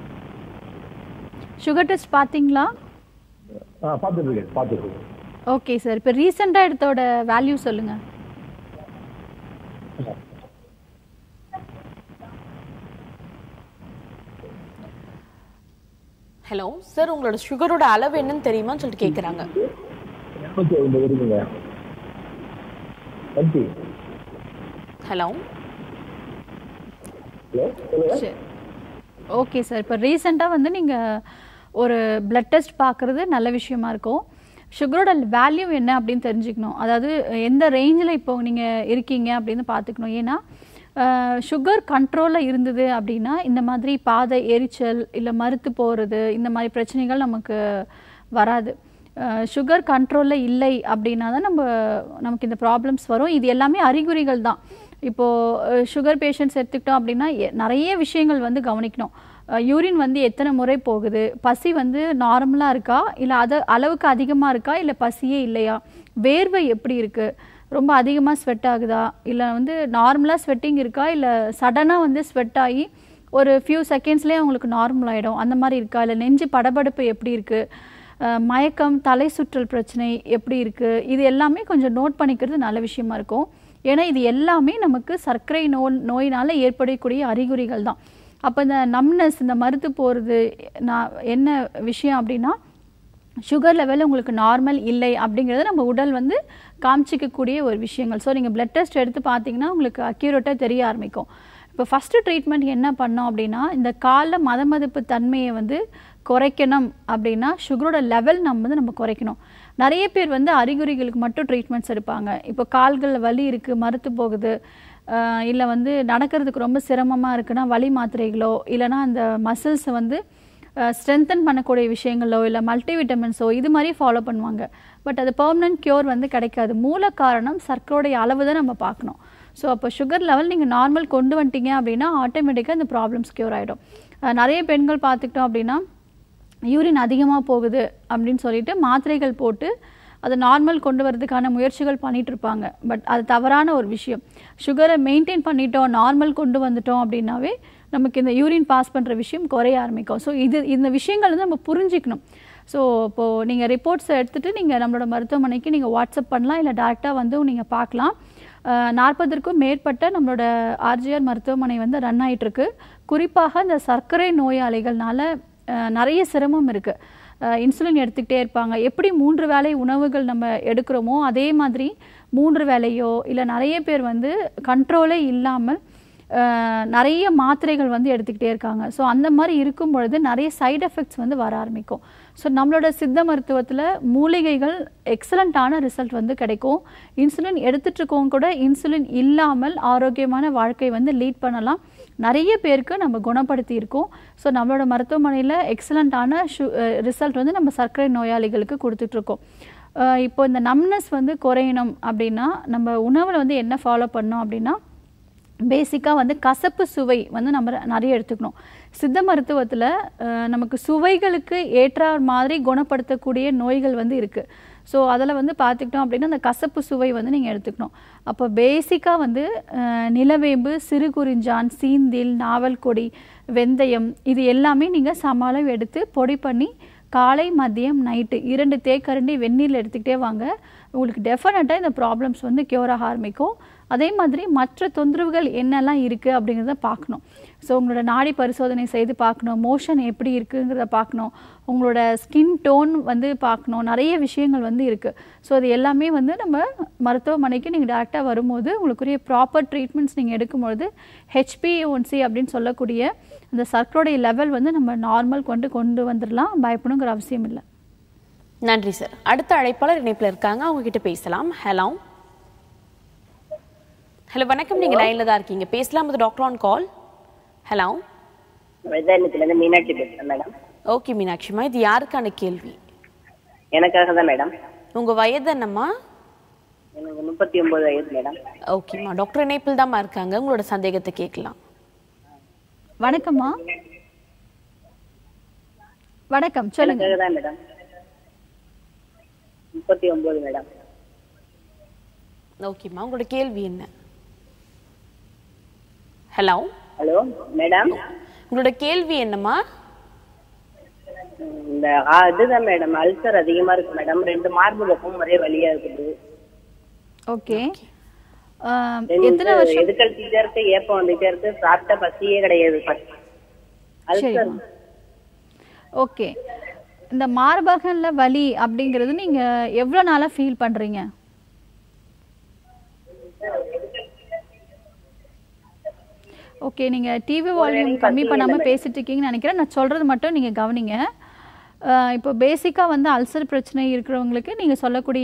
சுகர் டெஸ்ட் பார்த்தீங்களா ஆ பார்த்துட்டு இருக்கேன் பார்த்துட்டு இருக்கேன் ஓகே சார் இப்போ ரீசெண்டாக எடுத்தோட வேல்யூ சொல்லுங்க ஹலோ சார் உங்களோட சுகரோட அளவு என்னன்னு தெரியுமான்னு சொல்லிட்டு கேட்குறாங்க இரநூத்தி ஐம்பது இருக்குங்க எம்பி ஹலோ ஹலோ சொல்லுங்க சரி ஓகே சார் இப்போ ரீசெண்டாக வந்து நீங்கள் ஒரு பிளட் டெஸ்ட் பார்க்குறது நல்ல விஷயமா இருக்கும் சுகரோட வேல்யூ என்ன அப்படின்னு தெரிஞ்சுக்கணும் அதாவது எந்த ரேஞ்சில் இப்போ நீங்கள் இருக்கீங்க அப்படின்னு பார்த்துக்கணும் ஏன்னா சுகர் கண்ட்ரோலில் இருந்தது அப்படின்னா இந்த மாதிரி பாதை எரிச்சல் இல்லை மறுத்து போகிறது இந்த மாதிரி பிரச்சனைகள் நமக்கு வராது சுகர் கண்ட்ரோலில் இல்லை அப்படின்னா தான் நம்ம நமக்கு இந்த ப்ராப்ளம்ஸ் வரும் இது எல்லாமே அறிகுறிகள் தான் இப்போது சுகர் பேஷண்ட்ஸ் எடுத்துக்கிட்டோம் அப்படின்னா எ- நிறைய விஷயங்கள் வந்து கவனிக்கணும் யூரின் வந்து எத்தனை முறை போகுது பசி வந்து நார்மலாக இருக்கா இல்லை அது அளவுக்கு அதிகமாக இருக்கா இல்லை பசியே இல்லையா வேர்வை எப்படி இருக்குது ரொம்ப அதிகமாக ஸ்வெட் ஆகுதா இல்லை வந்து நார்மலாக ஸ்வெட்டிங் இருக்கா இல்லை சடனாக வந்து ஸ்வெட் ஆகி ஒரு ஃபியூ செகண்ட்ஸ்லேயே அவங்களுக்கு நார்மல் ஆகிடும் அந்த மாதிரி இருக்கா இல்லை நெஞ்சு படபடப்பு எப்படி இருக்குது அஹ் மயக்கம் தலை சுற்றல் பிரச்சனை எப்படி இருக்குது இது எல்லாமே கொஞ்சம் நோட் பண்ணிக்கிறது நல்ல விஷயமா இருக்கும் ஏன்னா இது எல்லாமே நமக்கு சர்க்கரை நோ நோயினால் ஏற்படக்கூடிய அறிகுறிகள் தான் அப்போ இந்த நம்னஸ் இந்த மறுத்து போகிறது நான் என்ன விஷயம் அப்படின்னா சுகர் லெவல் உங்களுக்கு நார்மல் இல்லை அப்படிங்கிறது நம்ம உடல் வந்து காமிச்சிக்கக்கூடிய ஒரு விஷயங்கள் ஸோ நீங்கள் பிளட் டெஸ்ட் எடுத்து பார்த்தீங்கன்னா உங்களுக்கு அக்யூரேட்டாக தெரிய ஆரம்பிக்கும் இப்போ ஃபஸ்ட்டு ட்ரீட்மெண்ட் என்ன பண்ணோம் அப்படின்னா இந்த காலில் மதமதிப்பு தன்மையை வந்து குறைக்கணும் அப்படின்னா சுகரோட லெவல் நம்ம வந்து நம்ம குறைக்கணும் நிறைய பேர் வந்து அறிகுறிகளுக்கு மட்டும் ட்ரீட்மெண்ட்ஸ் எடுப்பாங்க இப்போ கால்களில் வலி இருக்குது மறுத்து போகுது இல்லை வந்து நடக்கிறதுக்கு ரொம்ப சிரமமாக இருக்குன்னா வலி மாத்திரைகளோ இல்லைன்னா அந்த மசில்ஸை வந்து ஸ்ட்ரென்தன் பண்ணக்கூடிய விஷயங்களோ இல்லை மல்டிவிட்டமின்ஸோ இது மாதிரி ஃபாலோ பண்ணுவாங்க பட் அது பெர்மனன்ட் க்யூர் வந்து கிடைக்காது மூல காரணம் சர்க்கரையோடைய அளவு தான் நம்ம பார்க்கணும் ஸோ அப்போ சுகர் லெவல் நீங்கள் நார்மல் கொண்டு வந்துட்டீங்க அப்படின்னா ஆட்டோமேட்டிக்காக இந்த ப்ராப்ளம்ஸ் க்யூர் ஆகிடும் நிறைய பெண்கள் பார்த்துக்கிட்டோம் அப்படின்னா யூரின் அதிகமாக போகுது அப்படின்னு சொல்லிட்டு மாத்திரைகள் போட்டு அதை நார்மல் கொண்டு வரதுக்கான முயற்சிகள் பண்ணிட்டு இருப்பாங்க பட் அது தவறான ஒரு விஷயம் சுகரை மெயின்டைன் பண்ணிட்டோம் நார்மல் கொண்டு வந்துட்டோம் அப்படின்னாவே நமக்கு இந்த யூரின் பாஸ் பண்ணுற விஷயம் குறைய ஆரம்பிக்கும் ஸோ இது இந்த விஷயங்கள் வந்து நம்ம புரிஞ்சிக்கணும் ஸோ இப்போது நீங்கள் ரிப்போர்ட்ஸ் எடுத்துகிட்டு நீங்கள் நம்மளோட மருத்துவமனைக்கு நீங்கள் வாட்ஸ்அப் பண்ணலாம் இல்லை டேரெக்டாக வந்து நீங்கள் பார்க்கலாம் நாற்பதற்கும் மேற்பட்ட நம்மளோட ஆர்ஜிஆர் மருத்துவமனை வந்து ரன் ஆயிட்டிருக்கு குறிப்பாக இந்த சர்க்கரை நோயாளிகள்னால அஹ், நிறைய சிரமம் இருக்குது இன்சுலின் எடுத்துக்கிட்டே இருப்பாங்க எப்படி மூன்று வேளை உணவுகள் நம்ம எடுக்கிறோமோ அதே மாதிரி மூன்று வேளையோ இல்லை நிறைய பேர் வந்து கண்ட்ரோலே இல்லாமல் அஹ், நிறைய மாத்திரைகள் வந்து எடுத்துக்கிட்டே இருக்காங்க ஸோ அந்த மாதிரி இருக்கும் பொழுது நிறைய சைடு எஃபெக்ட்ஸ் வந்து வர ஆரம்பிக்கும் ஸோ நம்மளோட சித்த மருத்துவத்தில் மூலிகைகள் எக்ஸலண்ட்டான ரிசல்ட் வந்து கிடைக்கும் இன்சுலின் எடுத்துட்டு இருக்கவங்க கூட இன்சுலின் இல்லாமல் ஆரோக்கியமான வாழ்க்கை வந்து லீட் பண்ணலாம் நிறைய பேருக்கு நம்ம குணப்படுத்தி இருக்கோம் ஸோ நம்மளோட மருத்துவமனையில் எக்ஸலண்ட்டான ஷு ரிசல்ட் வந்து நம்ம சர்க்கரை நோயாளிகளுக்கு கொடுத்துட்ருக்கோம் இப்போ இந்த நம்னஸ் வந்து குறையணும் அப்படின்னா நம்ம உணவில் வந்து என்ன ஃபாலோ பண்ணோம் அப்படின்னா பேசிக்காக வந்து கசப்பு சுவை வந்து நம்ம நிறைய எடுத்துக்கணும் சித்த மருத்துவத்தில் நமக்கு சுவைகளுக்கு ஏற்ற மாதிரி குணப்படுத்தக்கூடிய நோய்கள் வந்து இருக்குது ஸோ அதில் வந்து பார்த்துக்கிட்டோம் அப்படின்னா அந்த கசப்பு சுவை வந்து நீங்கள் எடுத்துக்கணும் அப்போ பேசிக்காக வந்து அஹ், நிலவேம்பு சிறுகுறிஞ்சான் சீந்தில் நாவல் கொடி வெந்தயம் இது எல்லாமே நீங்கள் சமாளம் எடுத்து பொடி பண்ணி காலை மதியம் நைட்டு இரண்டு தேக்கரண்டி வெந்நீரில் எடுத்துக்கிட்டே வாங்க உங்களுக்கு டெஃபினட்டாக இந்த ப்ராப்ளம்ஸ் வந்து க்யூர் ஆக ஆரம்பிக்கும் அதே மாதிரி மற்ற தொந்தரவுகள் என்னெல்லாம் இருக்குது அப்படிங்கிறத பார்க்கணும் ஸோ உங்களோட நாடி பரிசோதனை செய்து பார்க்கணும் மோஷன் எப்படி இருக்குங்கிறத பார்க்கணும் உங்களோட ஸ்கின் டோன் வந்து பார்க்கணும் நிறைய விஷயங்கள் வந்து இருக்குது ஸோ அது எல்லாமே வந்து நம்ம மருத்துவமனைக்கு நீங்கள் டேரெக்டாக வரும்போது உங்களுக்குரிய ப்ராப்பர் ட்ரீட்மெண்ட்ஸ் நீங்கள் எடுக்கும்பொழுது ஹெச்பிஒன்சி அப்படின்னு சொல்லக்கூடிய அந்த சர்க்கரோடைய லெவல் வந்து நம்ம நார்மல் கொண்டு கொண்டு வந்துடலாம் பயப்படணுங்கிற அவசியம் இல்லை நன்றி சார் அடுத்த அழைப்பாளர் இணைப்பில் இருக்காங்க அவங்க கிட்ட பேசலாம் ஹலோ ஹலோ வணக்கம் நீங்க லைன்ல தான் இருக்கீங்க பேசலாம் அது டாக்டர் ஆன் கால் ஹலோ வேதாரண்யத்துலேருந்து மீனாட்சி பேசுகிறேன் மேடம் ஓகே மீனாட்சிமா இது யாருக்கான கேள்வி எனக்காக தான் மேடம் உங்க வயது என்னம்மா எனக்கு முப்பத்தி ஒன்பது வயசு மேடம் ஓகேம்மா டாக்டர் இணைப்பில் தாம்மா இருக்காங்க உங்களோட சந்தேகத்தை கேட்கலாம் வணக்கம்மா வணக்கம் சொல்லுங்க எனக்காக தான் மேடம் முப்பத்தி ஒன்பது மேடம் ஓகேம்மா உங்களோட கேள்வி என்ன ஹலோ ஹலோ மேடம் உங்களோட கேள்வி என்னம்மா இந்த ஆ, இதுதான் மேடம் அல்சர் அதிகமா இருக்கு மேடம் ரெண்டு மார்பு பக்கம் ஒரே வலியா இருக்குது ஓகே ரெண்டு எத்தனை வருஷம் எதுக்கல் தீட்டா இருக்கு ஏப்பம் வந்துட்டே இருக்கு சாப்பிட்ட பசியே கிடையாது அல்சர் சரிம்மா ஓகே இந்த மார்பகன்ல வலி அப்படிங்கிறது நீங்க எவ்வளவு நாளா ஃபீல் பண்றீங்க ஓகே நீங்க டிவி வால்யூம் கம்மி பண்ணாம பேசிட்டு இருக்கீங்கன்னு நினைக்கிறேன் நான் சொல்றது மட்டும் நீங்க கவனிங்க அஹ் இப்போ பேசிக்காக வந்து அல்சர் பிரச்சனை இருக்கிறவங்களுக்கு நீங்கள் சொல்லக்கூடிய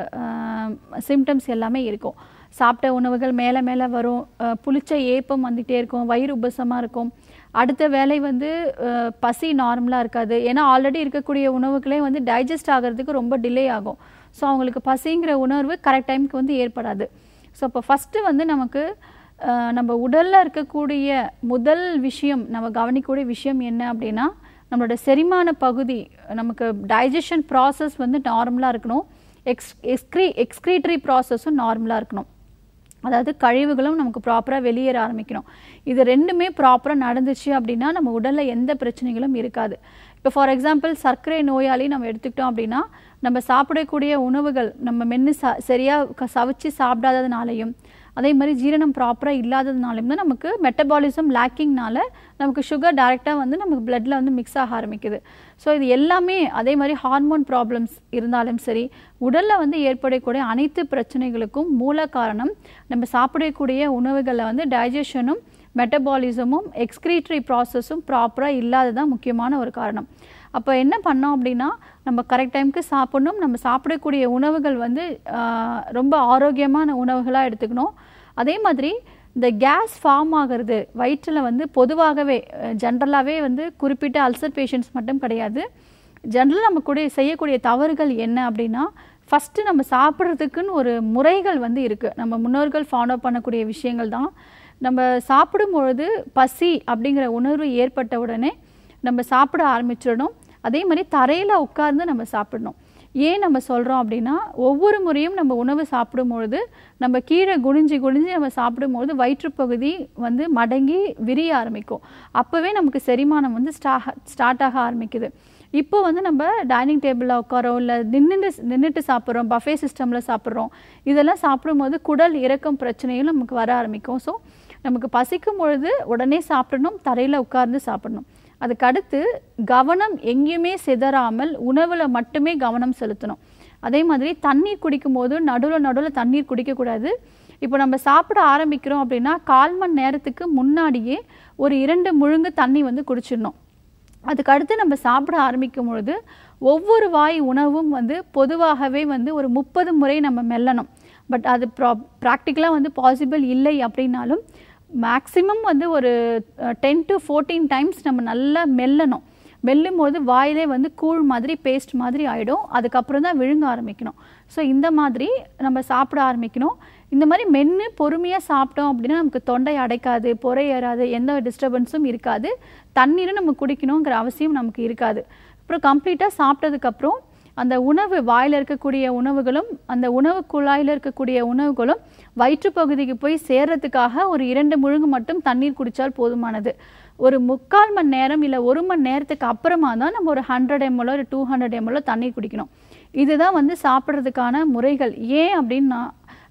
சிம்டம்ஸ் எல்லாமே இருக்கும் சாப்பிட்ட உணவுகள் மேலே மேலே வரும் அஹ் புளிச்ச ஏப்பம் வந்துகிட்டே இருக்கும் வயிறு உபசமாக இருக்கும் அடுத்த வேலை வந்து அஹ் பசி நார்மலாக இருக்காது ஏன்னா ஆல்ரெடி இருக்கக்கூடிய உணவுகளே வந்து டைஜஸ்ட் ஆகிறதுக்கு ரொம்ப டிலே ஆகும் ஸோ அவங்களுக்கு பசிங்கிற உணர்வு கரெக்ட் டைமுக்கு வந்து ஏற்படாது ஸோ இப்போ ஃபஸ்ட்டு வந்து நமக்கு அஹ் நம்ம உடலில் இருக்கக்கூடிய முதல் விஷயம் நம்ம கவனிக்கக்கூடிய விஷயம் என்ன அப்படின்னா நம்மளோட செரிமான பகுதி நமக்கு டைஜஷன் ப்ராசஸ் வந்து நார்மலாக இருக்கணும் எக்ஸ் எக்ஸ்க்ரீ எக்ஸ்க்ரீட்டரி ப்ராசஸும் நார்மலாக இருக்கணும் அதாவது கழிவுகளும் நமக்கு ப்ராப்பராக வெளியேற ஆரம்பிக்கணும் இது ரெண்டுமே ப்ராப்பராக நடந்துச்சு அப்படின்னா நம்ம உடலில் எந்த பிரச்சனைகளும் இருக்காது இப்போ ஃபார் எக்ஸாம்பிள் சர்க்கரை நோயாளி நம்ம எடுத்துக்கிட்டோம் அப்படின்னா நம்ம சாப்பிடக்கூடிய உணவுகள் நம்ம மென்று ச சரியாக சவைச்சு சாப்பிடாததுனாலையும் அதே மாதிரி ஜீரணம் ப்ராப்பராக இல்லாததுனாலையும் தான் நமக்கு மெட்டபாலிசம் லேக்கிங்னால நமக்கு சுகர் டைரெக்டாக வந்து நமக்கு பிளட்டில் வந்து மிக்ஸ் ஆக ஆரம்பிக்குது ஸோ இது எல்லாமே அதே மாதிரி ஹார்மோன் ப்ராப்ளம்ஸ் இருந்தாலும் சரி உடலில் வந்து ஏற்படக்கூடிய அனைத்து பிரச்சனைகளுக்கும் மூல காரணம் நம்ம சாப்பிடக்கூடிய உணவுகளில் வந்து டைஜஷனும் மெட்டபாலிசமும் எக்ஸ்க்ரீட்டரி ப்ராசஸும் ப்ராப்பராக இல்லாததான் முக்கியமான ஒரு காரணம் அப்போ என்ன பண்ணோம் அப்படின்னா நம்ம கரெக்ட் டைமுக்கு சாப்பிடணும் நம்ம சாப்பிடக்கூடிய உணவுகள் வந்து ஆஹ், ரொம்ப ஆரோக்கியமான உணவுகளாக எடுத்துக்கணும் அதே மாதிரி இந்த கேஸ் ஃபார்ம் ஆகிறது வயிற்றில் வந்து பொதுவாகவே ஜென்ரலாகவே வந்து குறிப்பிட்ட அல்சர் பேஷண்ட்ஸ் மட்டும் கிடையாது ஜென்ரலாக நம்ம கூட செய்யக்கூடிய தவறுகள் என்ன அப்படின்னா ஃபஸ்ட்டு நம்ம சாப்பிட்றதுக்குன்னு ஒரு முறைகள் வந்து இருக்குது நம்ம முன்னோர்கள் ஃபாலோ பண்ணக்கூடிய விஷயங்கள் தான் நம்ம சாப்பிடும் பொழுது பசி அப்படிங்கிற உணர்வு ஏற்பட்ட உடனே நம்ம சாப்பிட ஆரம்பிச்சிடணும் அதே மாதிரி தரையில் உட்கார்ந்து நம்ம சாப்பிடணும் ஏன் நம்ம சொல்கிறோம் அப்படின்னா ஒவ்வொரு முறையும் நம்ம உணவு சாப்பிடும் பொழுது நம்ம கீழே குனிஞ்சு குனிஞ்சு நம்ம சாப்பிடும்போது வயிற்றுப்பகுதி வந்து மடங்கி விரிய ஆரம்பிக்கும் அப்போவே நமக்கு செரிமானம் வந்து ஸ்டா ஸ்டார்ட் ஆக ஆரம்பிக்குது இப்போ வந்து நம்ம டைனிங் டேபிளில் உட்காரோம் இல்லை நின்றுட்டு நின்றுட்டு சாப்பிட்றோம் பஃபே சிஸ்டமில் சாப்பிட்றோம் இதெல்லாம் சாப்பிடும்போது குடல் இறக்கம் பிரச்சனையும் நமக்கு வர ஆரம்பிக்கும் ஸோ நமக்கு பசிக்கும் பொழுது உடனே சாப்பிடணும் தரையில் உட்கார்ந்து சாப்பிடணும் அதுக்கு அடுத்து கவனம் எங்கேயுமே சிதறாமல் உணவில் மட்டுமே கவனம் செலுத்தணும் அதே மாதிரி தண்ணீர் குடிக்கும்போது நடுவில் நடுவில் தண்ணீர் குடிக்கக்கூடாது இப்போ நம்ம சாப்பிட ஆரம்பிக்கிறோம் அப்படின்னா கால் மணி நேரத்துக்கு முன்னாடியே ஒரு இரண்டு முழுங்கு தண்ணி வந்து குடிச்சிடணும் அதுக்கு அடுத்து நம்ம சாப்பிட ஆரம்பிக்கும் பொழுது ஒவ்வொரு வாய் உணவும் வந்து பொதுவாகவே வந்து ஒரு முப்பது முறை நம்ம மெல்லணும் பட் அது ப்ரா ப்ராக்டிக்கலாக வந்து பாசிபிள் இல்லை அப்படின்னாலும் மேக்ஸிமம் வந்து ஒரு டென் டு ஃபோர்டீன் டைம்ஸ் நம்ம நல்லா மெல்லணும் மெல்லும் போது வாயிலே வந்து கூழ் மாதிரி பேஸ்ட் மாதிரி ஆகிடும் அதுக்கப்புறம் தான் விழுங்க ஆரம்பிக்கணும் ஸோ இந்த மாதிரி நம்ம சாப்பிட ஆரம்பிக்கணும் இந்த மாதிரி மென்று பொறுமையாக சாப்பிட்டோம் அப்படின்னா நமக்கு தொண்டை அடைக்காது பொறை ஏறாது எந்த டிஸ்டர்பன்ஸும் இருக்காது தண்ணீரும் நம்ம குடிக்கணுங்கிற அவசியம் நமக்கு இருக்காது அப்புறம் கம்ப்ளீட்டாக சாப்பிட்டதுக்கப்புறம் அந்த உணவு வாயில் இருக்கக்கூடிய உணவுகளும் அந்த உணவு குழாயில் இருக்கக்கூடிய உணவுகளும் வயிற்றுப்பகுதிக்கு போய் சேர்றதுக்காக ஒரு இரண்டு முழுங்கு மட்டும் தண்ணீர் குடித்தால் போதுமானது ஒரு முக்கால் மணி நேரம் இல்லை ஒரு மணி நேரத்துக்கு அப்புறமா தான் நம்ம ஒரு ஹண்ட்ரட் எம்எல்ஓ ஒரு டூ ஹண்ட்ரட் எம்எல்ஓ தண்ணீர் குடிக்கணும் இதுதான் வந்து சாப்பிட்றதுக்கான முறைகள் ஏன் அப்படின்னா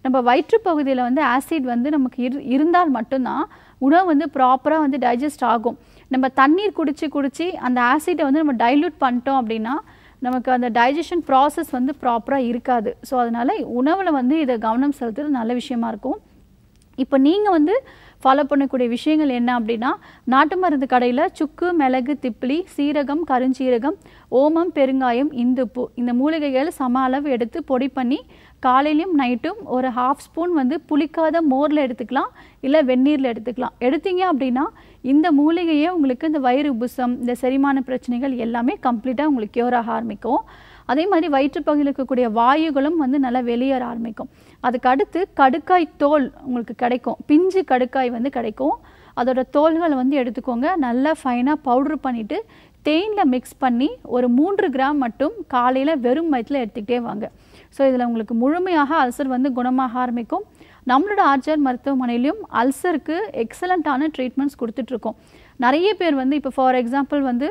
நம்ம வயிற்றுப்பகுதியில் வந்து ஆசிட் வந்து நமக்கு இரு இருந்தால் மட்டும்தான் உணவு வந்து ப்ராப்பராக வந்து டைஜஸ்ட் ஆகும் நம்ம தண்ணீர் குடிச்சு குடிச்சு அந்த ஆசிட்டை வந்து நம்ம டைல்யூட் பண்ணிட்டோம் அப்படின்னா நமக்கு அந்த டைஜஷன் ப்ராசஸ் வந்து ப்ராப்பராக இருக்காது ஸோ அதனால் உணவில் வந்து இதை கவனம் செலுத்துறது நல்ல விஷயமா இருக்கும் இப்போ நீங்கள் வந்து ஃபாலோ பண்ணக்கூடிய விஷயங்கள் என்ன அப்படின்னா நாட்டு மருந்து கடையில் சுக்கு மிளகு திப்பிலி சீரகம் கருஞ்சீரகம் ஓமம் பெருங்காயம் இந்துப்பு இந்த மூலிகைகள் சம அளவு எடுத்து பொடி பண்ணி காலையிலையும் நைட்டும் ஒரு ஹாஃப் ஸ்பூன் வந்து புளிக்காத மோரில் எடுத்துக்கலாம் இல்லை வெந்நீரில் எடுத்துக்கலாம் எடுத்தீங்க அப்படின்னா இந்த மூலிகையே உங்களுக்கு இந்த வயிறு உபுசம் இந்த செரிமான பிரச்சனைகள் எல்லாமே கம்ப்ளீட்டாக உங்களுக்கு க்யூர் ஆக ஆரம்பிக்கும் அதே மாதிரி வயிற்றுப்பகுதியில் இருக்கக்கூடிய வாயுகளும் வந்து நல்லா வெளியேற ஆரம்பிக்கும் அதுக்கு அடுத்து கடுக்காய் தோல் உங்களுக்கு கிடைக்கும் பிஞ்சு கடுக்காய் வந்து கிடைக்கும் அதோட தோல்களை வந்து எடுத்துக்கோங்க நல்லா ஃபைனாக பவுட்ரு பண்ணிவிட்டு தேனில் மிக்ஸ் பண்ணி ஒரு மூன்று கிராம் மட்டும் காலையில் வெறும் வயிற்றில் எடுத்துக்கிட்டே வாங்க ஸோ இதில் உங்களுக்கு முழுமையாக அல்சர் வந்து குணமாக ஆரம்பிக்கும் நம்மளோட ஆர்ஜர் மருத்துவமனையிலையும் அல்சருக்கு எக்ஸலண்ட்டான ட்ரீட்மெண்ட்ஸ் கொடுத்துட்ருக்கோம் நிறைய பேர் வந்து இப்போ ஃபார் எக்ஸாம்பிள் வந்து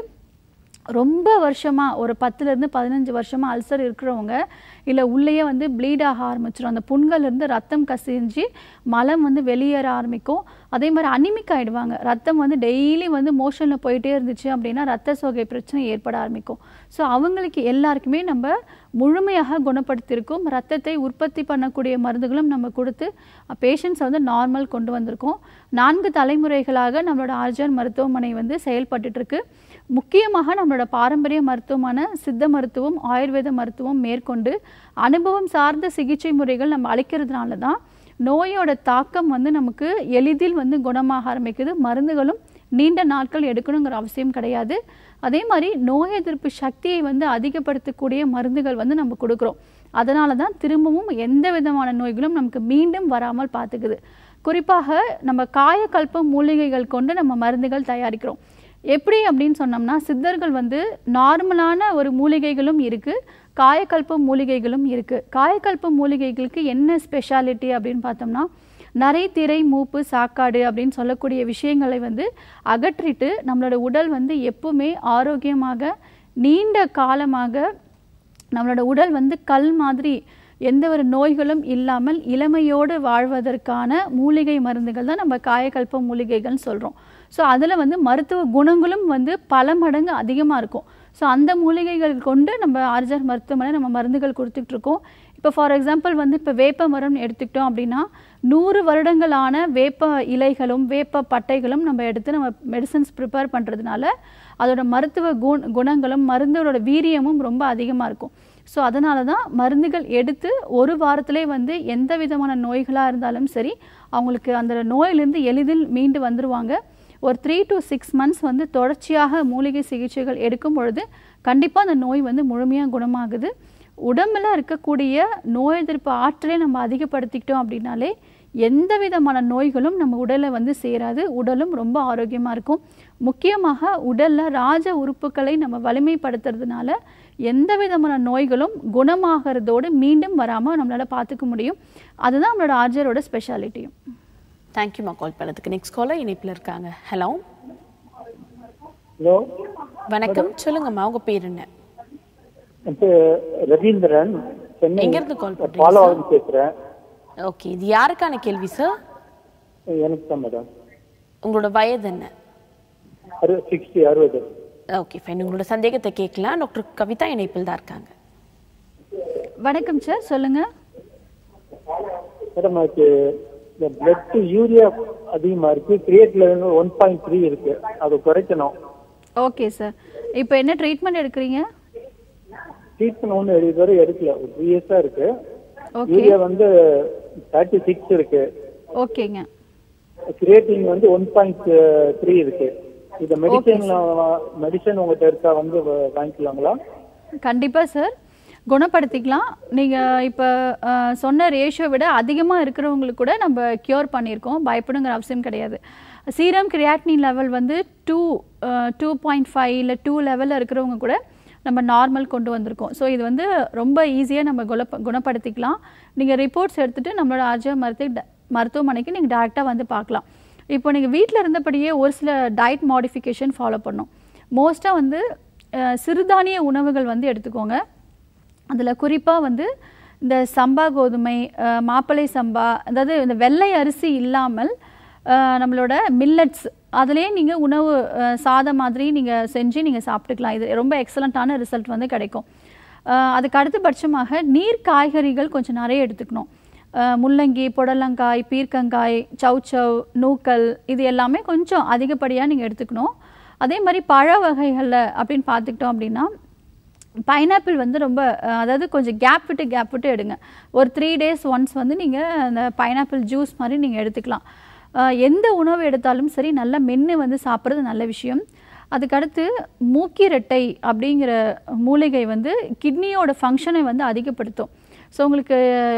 ரொம்ப வருஷமாக ஒரு பத்துலேருந்து பதினஞ்சு வருஷமாக அல்சர் இருக்கிறவங்க இல்லை உள்ளேயே வந்து ப்ளீட் ஆக ஆரம்பிச்சிடும் அந்த புண்கள்லேருந்து ரத்தம் கசிஞ்சு மலம் வந்து வெளியேற ஆரம்பிக்கும் அதே மாதிரி அனிமிக் ஆகிடுவாங்க ரத்தம் வந்து டெய்லி வந்து மோஷனில் போயிட்டே இருந்துச்சு அப்படின்னா ரத்த சோகை பிரச்சனை ஏற்பட ஆரம்பிக்கும் ஸோ அவங்களுக்கு எல்லாருக்குமே நம்ம முழுமையாக குணப்படுத்தியிருக்கோம் ரத்தத்தை உற்பத்தி பண்ணக்கூடிய மருந்துகளும் நம்ம கொடுத்து பேஷண்ட்ஸை வந்து நார்மல் கொண்டு வந்திருக்கோம் நான்கு தலைமுறைகளாக நம்மளோட ஆர்ஜர் மருத்துவமனை வந்து செயல்பட்டுட்டு இருக்கு முக்கியமாக நம்மளோட பாரம்பரிய மருத்துவமான சித்த மருத்துவம் ஆயுர்வேத மருத்துவம் மேற்கொண்டு அனுபவம் சார்ந்த சிகிச்சை முறைகள் நம்ம அளிக்கிறதுனால தான் நோயோட தாக்கம் வந்து நமக்கு எளிதில் வந்து குணமாக ஆரம்பிக்குது மருந்துகளும் நீண்ட நாட்கள் எடுக்கணுங்கிற அவசியம் கிடையாது அதே மாதிரி நோய் எதிர்ப்பு சக்தியை வந்து அதிகப்படுத்தக்கூடிய மருந்துகள் வந்து நம்ம கொடுக்குறோம் அதனால தான் திரும்பவும் எந்த விதமான நோய்களும் நமக்கு மீண்டும் வராமல் பார்த்துக்குது குறிப்பாக நம்ம காயக்கல்ப மூலிகைகள் கொண்டு நம்ம மருந்துகள் தயாரிக்கிறோம் எப்படி அப்படின்னு சொன்னோம்னா சித்தர்கள் வந்து நார்மலான ஒரு மூலிகைகளும் இருக்குது காயக்கல்ப மூலிகைகளும் இருக்குது காயக்கல்ப மூலிகைகளுக்கு என்ன ஸ்பெஷாலிட்டி அப்படின்னு பார்த்தோம்னா நரை திரை மூப்பு சாக்காடு அப்படின்னு சொல்லக்கூடிய விஷயங்களை வந்து அகற்றிட்டு நம்மளோட உடல் வந்து எப்பவுமே ஆரோக்கியமாக நீண்ட காலமாக நம்மளோட உடல் வந்து கல் மாதிரி எந்த ஒரு நோய்களும் இல்லாமல் இளமையோடு வாழ்வதற்கான மூலிகை மருந்துகள் தான் நம்ம காயக்கல்ப மூலிகைகள்னு சொல்கிறோம் ஸோ அதில் வந்து மருத்துவ குணங்களும் வந்து பல மடங்கு அதிகமாக இருக்கும் ஸோ அந்த மூலிகைகள் கொண்டு நம்ம ஆர்ஜர் மருத்துவமனை நம்ம மருந்துகள் கொடுத்துட்ருக்கோம் இப்போ ஃபார் எக்ஸாம்பிள் வந்து இப்போ வேப்ப மரம் எடுத்துக்கிட்டோம் அப்படின்னா நூறு வருடங்களான வேப்ப இலைகளும் வேப்ப பட்டைகளும் நம்ம எடுத்து நம்ம மெடிசன்ஸ் ப்ரிப்பேர் பண்ணுறதுனால அதோட மருத்துவ குண குணங்களும் மருந்தோட வீரியமும் ரொம்ப அதிகமாக இருக்கும் ஸோ அதனால தான் மருந்துகள் எடுத்து ஒரு வாரத்திலே வந்து எந்த விதமான நோய்களாக இருந்தாலும் சரி அவங்களுக்கு அந்த நோயிலிருந்து எளிதில் மீண்டு வந்துருவாங்க ஒரு த்ரீ டு சிக்ஸ் மந்த்ஸ் வந்து தொடர்ச்சியாக மூலிகை சிகிச்சைகள் எடுக்கும் பொழுது கண்டிப்பாக அந்த நோய் வந்து முழுமையாக குணமாகுது உடம்புல இருக்கக்கூடிய நோய் எதிர்ப்பு ஆற்றலை நம்ம அதிகப்படுத்திக்கிட்டோம் அப்படின்னாலே எந்த விதமான நோய்களும் நம்ம உடலில் வந்து சேராது உடலும் ரொம்ப ஆரோக்கியமாக இருக்கும் முக்கியமாக உடலில் ராஜ உறுப்புகளை நம்ம வலிமைப்படுத்துறதுனால எந்த விதமான நோய்களும் குணமாகிறதோடு மீண்டும் வராமல் நம்மளால் பார்த்துக்க முடியும் அதுதான் நம்மளோட ஆர்ஜரோட ஸ்பெஷாலிட்டியும் தேங்க்யூமா கால் பண்ணதுக்கு நெக்ஸ்ட் காலர் இணைப்பில் இருக்காங்க ஹலோ ஹலோ வணக்கம் சொல்லுங்கம்மா உங்க பேர் என்ன இப்போ ரவீந்திரன் சென்னை எங்க இருந்து கால் பண்றீங்க பாலவாக்கம் பேசுறேன் ஓகே இது யாருக்கான கேள்வி சார் எனக்கு தான் மேடம் உங்களோட வயது என்ன அறு சிக்ஸ்டி அறுபது ஓகே ஃபைன் உங்களோட சந்தேகத்தை கேட்கலாம் டாக்டர் கவிதா இணைப்பில் தான் இருக்காங்க வணக்கம் சார் சொல்லுங்கள் மேடம் அதுக்கு இந்த பிளட் யூரியா அதிகமா இருக்கு கிரியேட் லெவல் ஒன் பாயிண்ட் த்ரீ இருக்கு அதை குறைக்கணும் ஓகே சார் இப்போ என்ன ட்ரீட்மெண்ட் எடுக்கிறீங்க ட்ரீட்மெண்ட் ஒன்றும் இதுவரை எடுக்கல ஒரு த்ரீ இயர்ஸா இருக்கு ஓகே யூரியா வந்து தேர்ட்டி சிக்ஸ் இருக்கு ஓகேங்க கிரியேட்டிங் வந்து ஒன் பாயிண்ட் த்ரீ இருக்கு இந்த மெடிசன் மெடிசன் உங்ககிட்ட இருக்கா வந்து வா- வாங்கிக்கலாங்களா கண்டிப்பாக சார் குணப்படுத்திக்கலாம் நீங்கள் இப்போ சொன்ன ரேஷியோ விட அதிகமாக இருக்கிறவங்களுக்கு கூட நம்ம க்யூர் பண்ணியிருக்கோம் பயப்படுங்கிற அவசியம் கிடையாது சீரம் கிரியாட்னின் லெவல் வந்து டூ டூ பாயிண்ட் ஃபைவ் இல்லை டூ லெவலில் இருக்கிறவங்க கூட நம்ம நார்மல் கொண்டு வந்திருக்கோம் ஸோ இது வந்து ரொம்ப ஈஸியாக நம்ம குணப்ப குணப்படுத்திக்கலாம் நீங்கள் ரிப்போர்ட்ஸ் எடுத்துகிட்டு நம்மளோட ஆர்ஜியா மருத்துவ மருத்துவமனைக்கு நீங்கள் டேரெக்டாக வந்து பார்க்கலாம் இப்போ நீங்கள் வீட்டில் இருந்தபடியே ஒரு சில டயட் மாடிஃபிகேஷன் ஃபாலோ பண்ணணும் மோஸ்ட்டாக வந்து அஹ், சிறுதானிய உணவுகள் வந்து எடுத்துக்கோங்க அதில் குறிப்பாக வந்து இந்த சம்பா கோதுமை அஹ், மாப்பிளை சம்பா அதாவது இந்த வெள்ளை அரிசி இல்லாமல் அஹ், நம்மளோட மில்லட்ஸ் அதுலேயே நீங்கள் உணவு அஹ், சாதம் மாதிரி நீங்கள் செஞ்சு நீங்கள் சாப்பிட்டுக்கலாம் இது ரொம்ப எக்ஸலண்ட்டான ரிசல்ட் வந்து கிடைக்கும் அஹ், அதுக்கு அடுத்தபட்சமாக நீர் காய்கறிகள் கொஞ்சம் நிறைய எடுத்துக்கணும் அஹ், முள்ளங்கி புடலங்காய் பீர்க்கங்காய் சௌச்சவ் நூக்கல் இது எல்லாமே கொஞ்சம் அதிகப்படியாக நீங்கள் எடுத்துக்கணும் அதே மாதிரி பழ வகைகளில் அப்படின்னு பார்த்துக்கிட்டோம் அப்படின்னா பைனாப்பிள் வந்து ரொம்ப அஹ், அதாவது கொஞ்சம் கேப் விட்டு கேப் விட்டு எடுங்க ஒரு த்ரீ டேஸ் ஒன்ஸ் வந்து நீங்கள் அந்த பைனாப்பிள் ஜூஸ் மாதிரி நீங்கள் எடுத்துக்கலாம் அஹ், எந்த உணவு எடுத்தாலும் சரி நல்லா மென்று வந்து சாப்பிட்றது நல்ல விஷயம் அதுக்கடுத்து மூக்கிரட்டை அப்படிங்கிற மூலிகை வந்து கிட்னியோட ஃபங்க்ஷனை வந்து அதிகப்படுத்தும் ஸோ உங்களுக்கு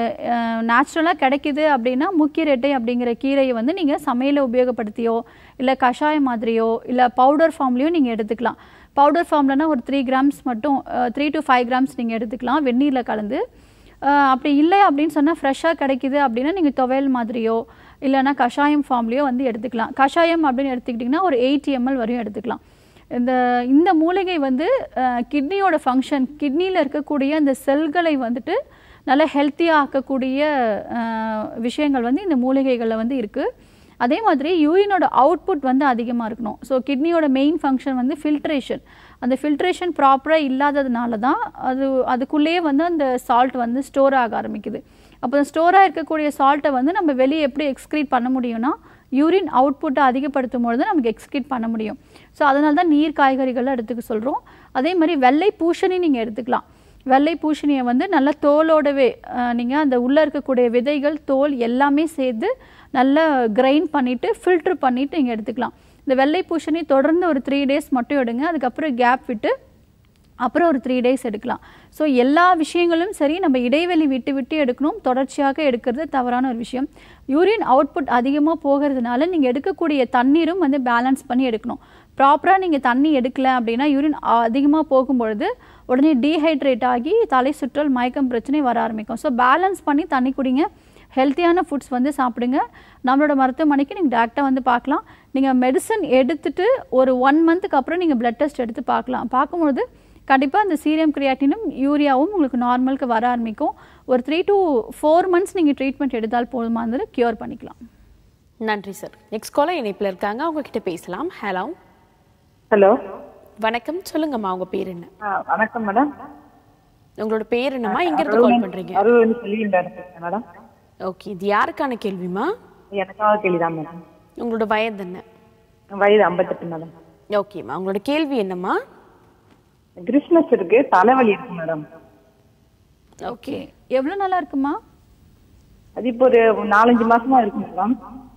நேச்சுரலாக கிடைக்குது அப்படின்னா மூக்கிரட்டை அப்படிங்கிற கீரையை வந்து நீங்கள் சமையலில் உபயோகப்படுத்தியோ இல்லை கஷாயம் மாதிரியோ இல்லை பவுடர் ஃபார்ம்லேயோ நீங்கள் எடுத்துக்கலாம் பவுடர் ஃபார்ம்லனா ஒரு த்ரீ கிராம்ஸ் மட்டும் த்ரீ டு ஃபைவ் கிராம்ஸ் நீங்கள் எடுத்துக்கலாம் வெந்நீரில் கலந்து அஹ், அப்படி இல்லை அப்படின்னு சொன்னால் ஃப்ரெஷ்ஷாக கிடைக்குது அப்படின்னா நீங்கள் துவையல் மாதிரியோ இல்லைன்னா கஷாயம் ஃபார்ம்லேயோ வந்து எடுத்துக்கலாம் கஷாயம் அப்படின்னு எடுத்துக்கிட்டிங்கன்னா ஒரு எயிட் எம்எல் வரையும் எடுத்துக்கலாம் இந்த இந்த மூலிகை வந்து கிட்னியோட ஃபங்க்ஷன் கிட்னியில் இருக்கக்கூடிய அந்த செல்களை வந்துட்டு நல்ல ஹெல்த்தியாக ஆக்கக்கூடிய அஹ், விஷயங்கள் வந்து இந்த மூலிகைகளில் வந்து இருக்குது அதே மாதிரி யூரினோட அவுட்புட் வந்து அதிகமாக இருக்கணும் ஸோ கிட்னியோட மெயின் ஃபங்க்ஷன் வந்து ஃபில்ட்ரேஷன் அந்த ஃபில்ட்ரேஷன் ப்ராப்பராக இல்லாததுனால தான் அது அதுக்குள்ளேயே வந்து அந்த சால்ட் வந்து ஸ்டோர் ஆக ஆரம்பிக்குது அப்போ ஸ்டோராக இருக்கக்கூடிய சால்ட்டை வந்து நம்ம வெளியே எப்படி எக்ஸ்க்ரீட் பண்ண முடியும்னா யூரின் அவுட்புட்டை அதிகப்படுத்தும் பொழுது நமக்கு எக்ஸ்க்ரீட் பண்ண முடியும் ஸோ அதனால தான் நீர் காய்கறிகளை எடுத்துக்க சொல்கிறோம் அதே மாதிரி வெள்ளை பூசணி நீங்கள் எடுத்துக்கலாம் வெள்ளை பூசணியை வந்து நல்லா தோலோடவே நீங்கள் அந்த உள்ளே இருக்கக்கூடிய விதைகள் தோல் எல்லாமே சேர்த்து நல்லா கிரைண்ட் பண்ணிவிட்டு ஃபில்ட்ரு பண்ணிவிட்டு நீங்கள் எடுத்துக்கலாம் இந்த வெள்ளை பூசணி தொடர்ந்து ஒரு த்ரீ டேஸ் மட்டும் எடுங்க அதுக்கப்புறம் கேப் விட்டு அப்புறம் ஒரு த்ரீ டேஸ் எடுக்கலாம் ஸோ எல்லா விஷயங்களும் சரி நம்ம இடைவெளி விட்டு விட்டு எடுக்கணும் தொடர்ச்சியாக எடுக்கிறது தவறான ஒரு விஷயம் யூரின் அவுட்புட் அதிகமாக போகிறதுனால நீங்கள் எடுக்கக்கூடிய தண்ணீரும் வந்து பேலன்ஸ் பண்ணி எடுக்கணும் ப்ராப்பராக நீங்கள் தண்ணி எடுக்கல அப்படின்னா யூரின் அதிகமாக போகும்பொழுது உடனே டீஹைட்ரேட் ஆகி தலை சுற்றல் மயக்கம் பிரச்சனை வர ஆரம்பிக்கும் ஸோ பேலன்ஸ் பண்ணி தண்ணி குடிங்க ஹெல்த்தியான ஃபுட்ஸ் வந்து சாப்பிடுங்க நம்மளோட மருத்துவமனைக்கு நீங்கள் டேரெக்டாக வந்து பார்க்கலாம் நீங்கள் மெடிசன் எடுத்துட்டு ஒரு ஒன் மந்த்துக்கு அப்புறம் நீங்கள் பிளட் டெஸ்ட் எடுத்து பார்க்கலாம் பார்க்கும்பொழுது கண்டிப்பாக அந்த சீரியம் கிரியாட்டினும் யூரியாவும் உங்களுக்கு நார்மலுக்கு வர ஆரம்பிக்கும் ஒரு த்ரீ to ஃபோர் மந்த்ஸ் நீங்கள் ட்ரீட்மெண்ட் எடுத்தால் போதுமானது க்யூர் பண்ணிக்கலாம் நன்றி சார் நெக்ஸ்ட் காலர் இணைப்பில் இருக்காங்க அவங்க கிட்ட பேசலாம் ஹலோ ஹலோ வணக்கம் சொல்லுங்கம்மா உங்க பேர் என்ன வணக்கம் மேடம் உங்களோட பேர் என்னம்மா எங்க இருந்து கால் பண்றீங்க அருள் செல்விண்டாரு மேடம் ஓகே இது யாருக்கான கேள்விமா எனக்காக கேள்விதான் மேடம் உங்களோட வயது என்ன வயது ஐம்பத்தெட்டு மேடம் ஓகேம்மா உங்களோட கேள்வி என்னம்மா கிறிஸ்மஸ் இருக்கு தலைவலி இருக்கு மேடம் ஓகே எவ்வளோ நல்லா இருக்குமா அது இப்போ ஒரு நாலஞ்சு மாசமா இருக்கு மேடம்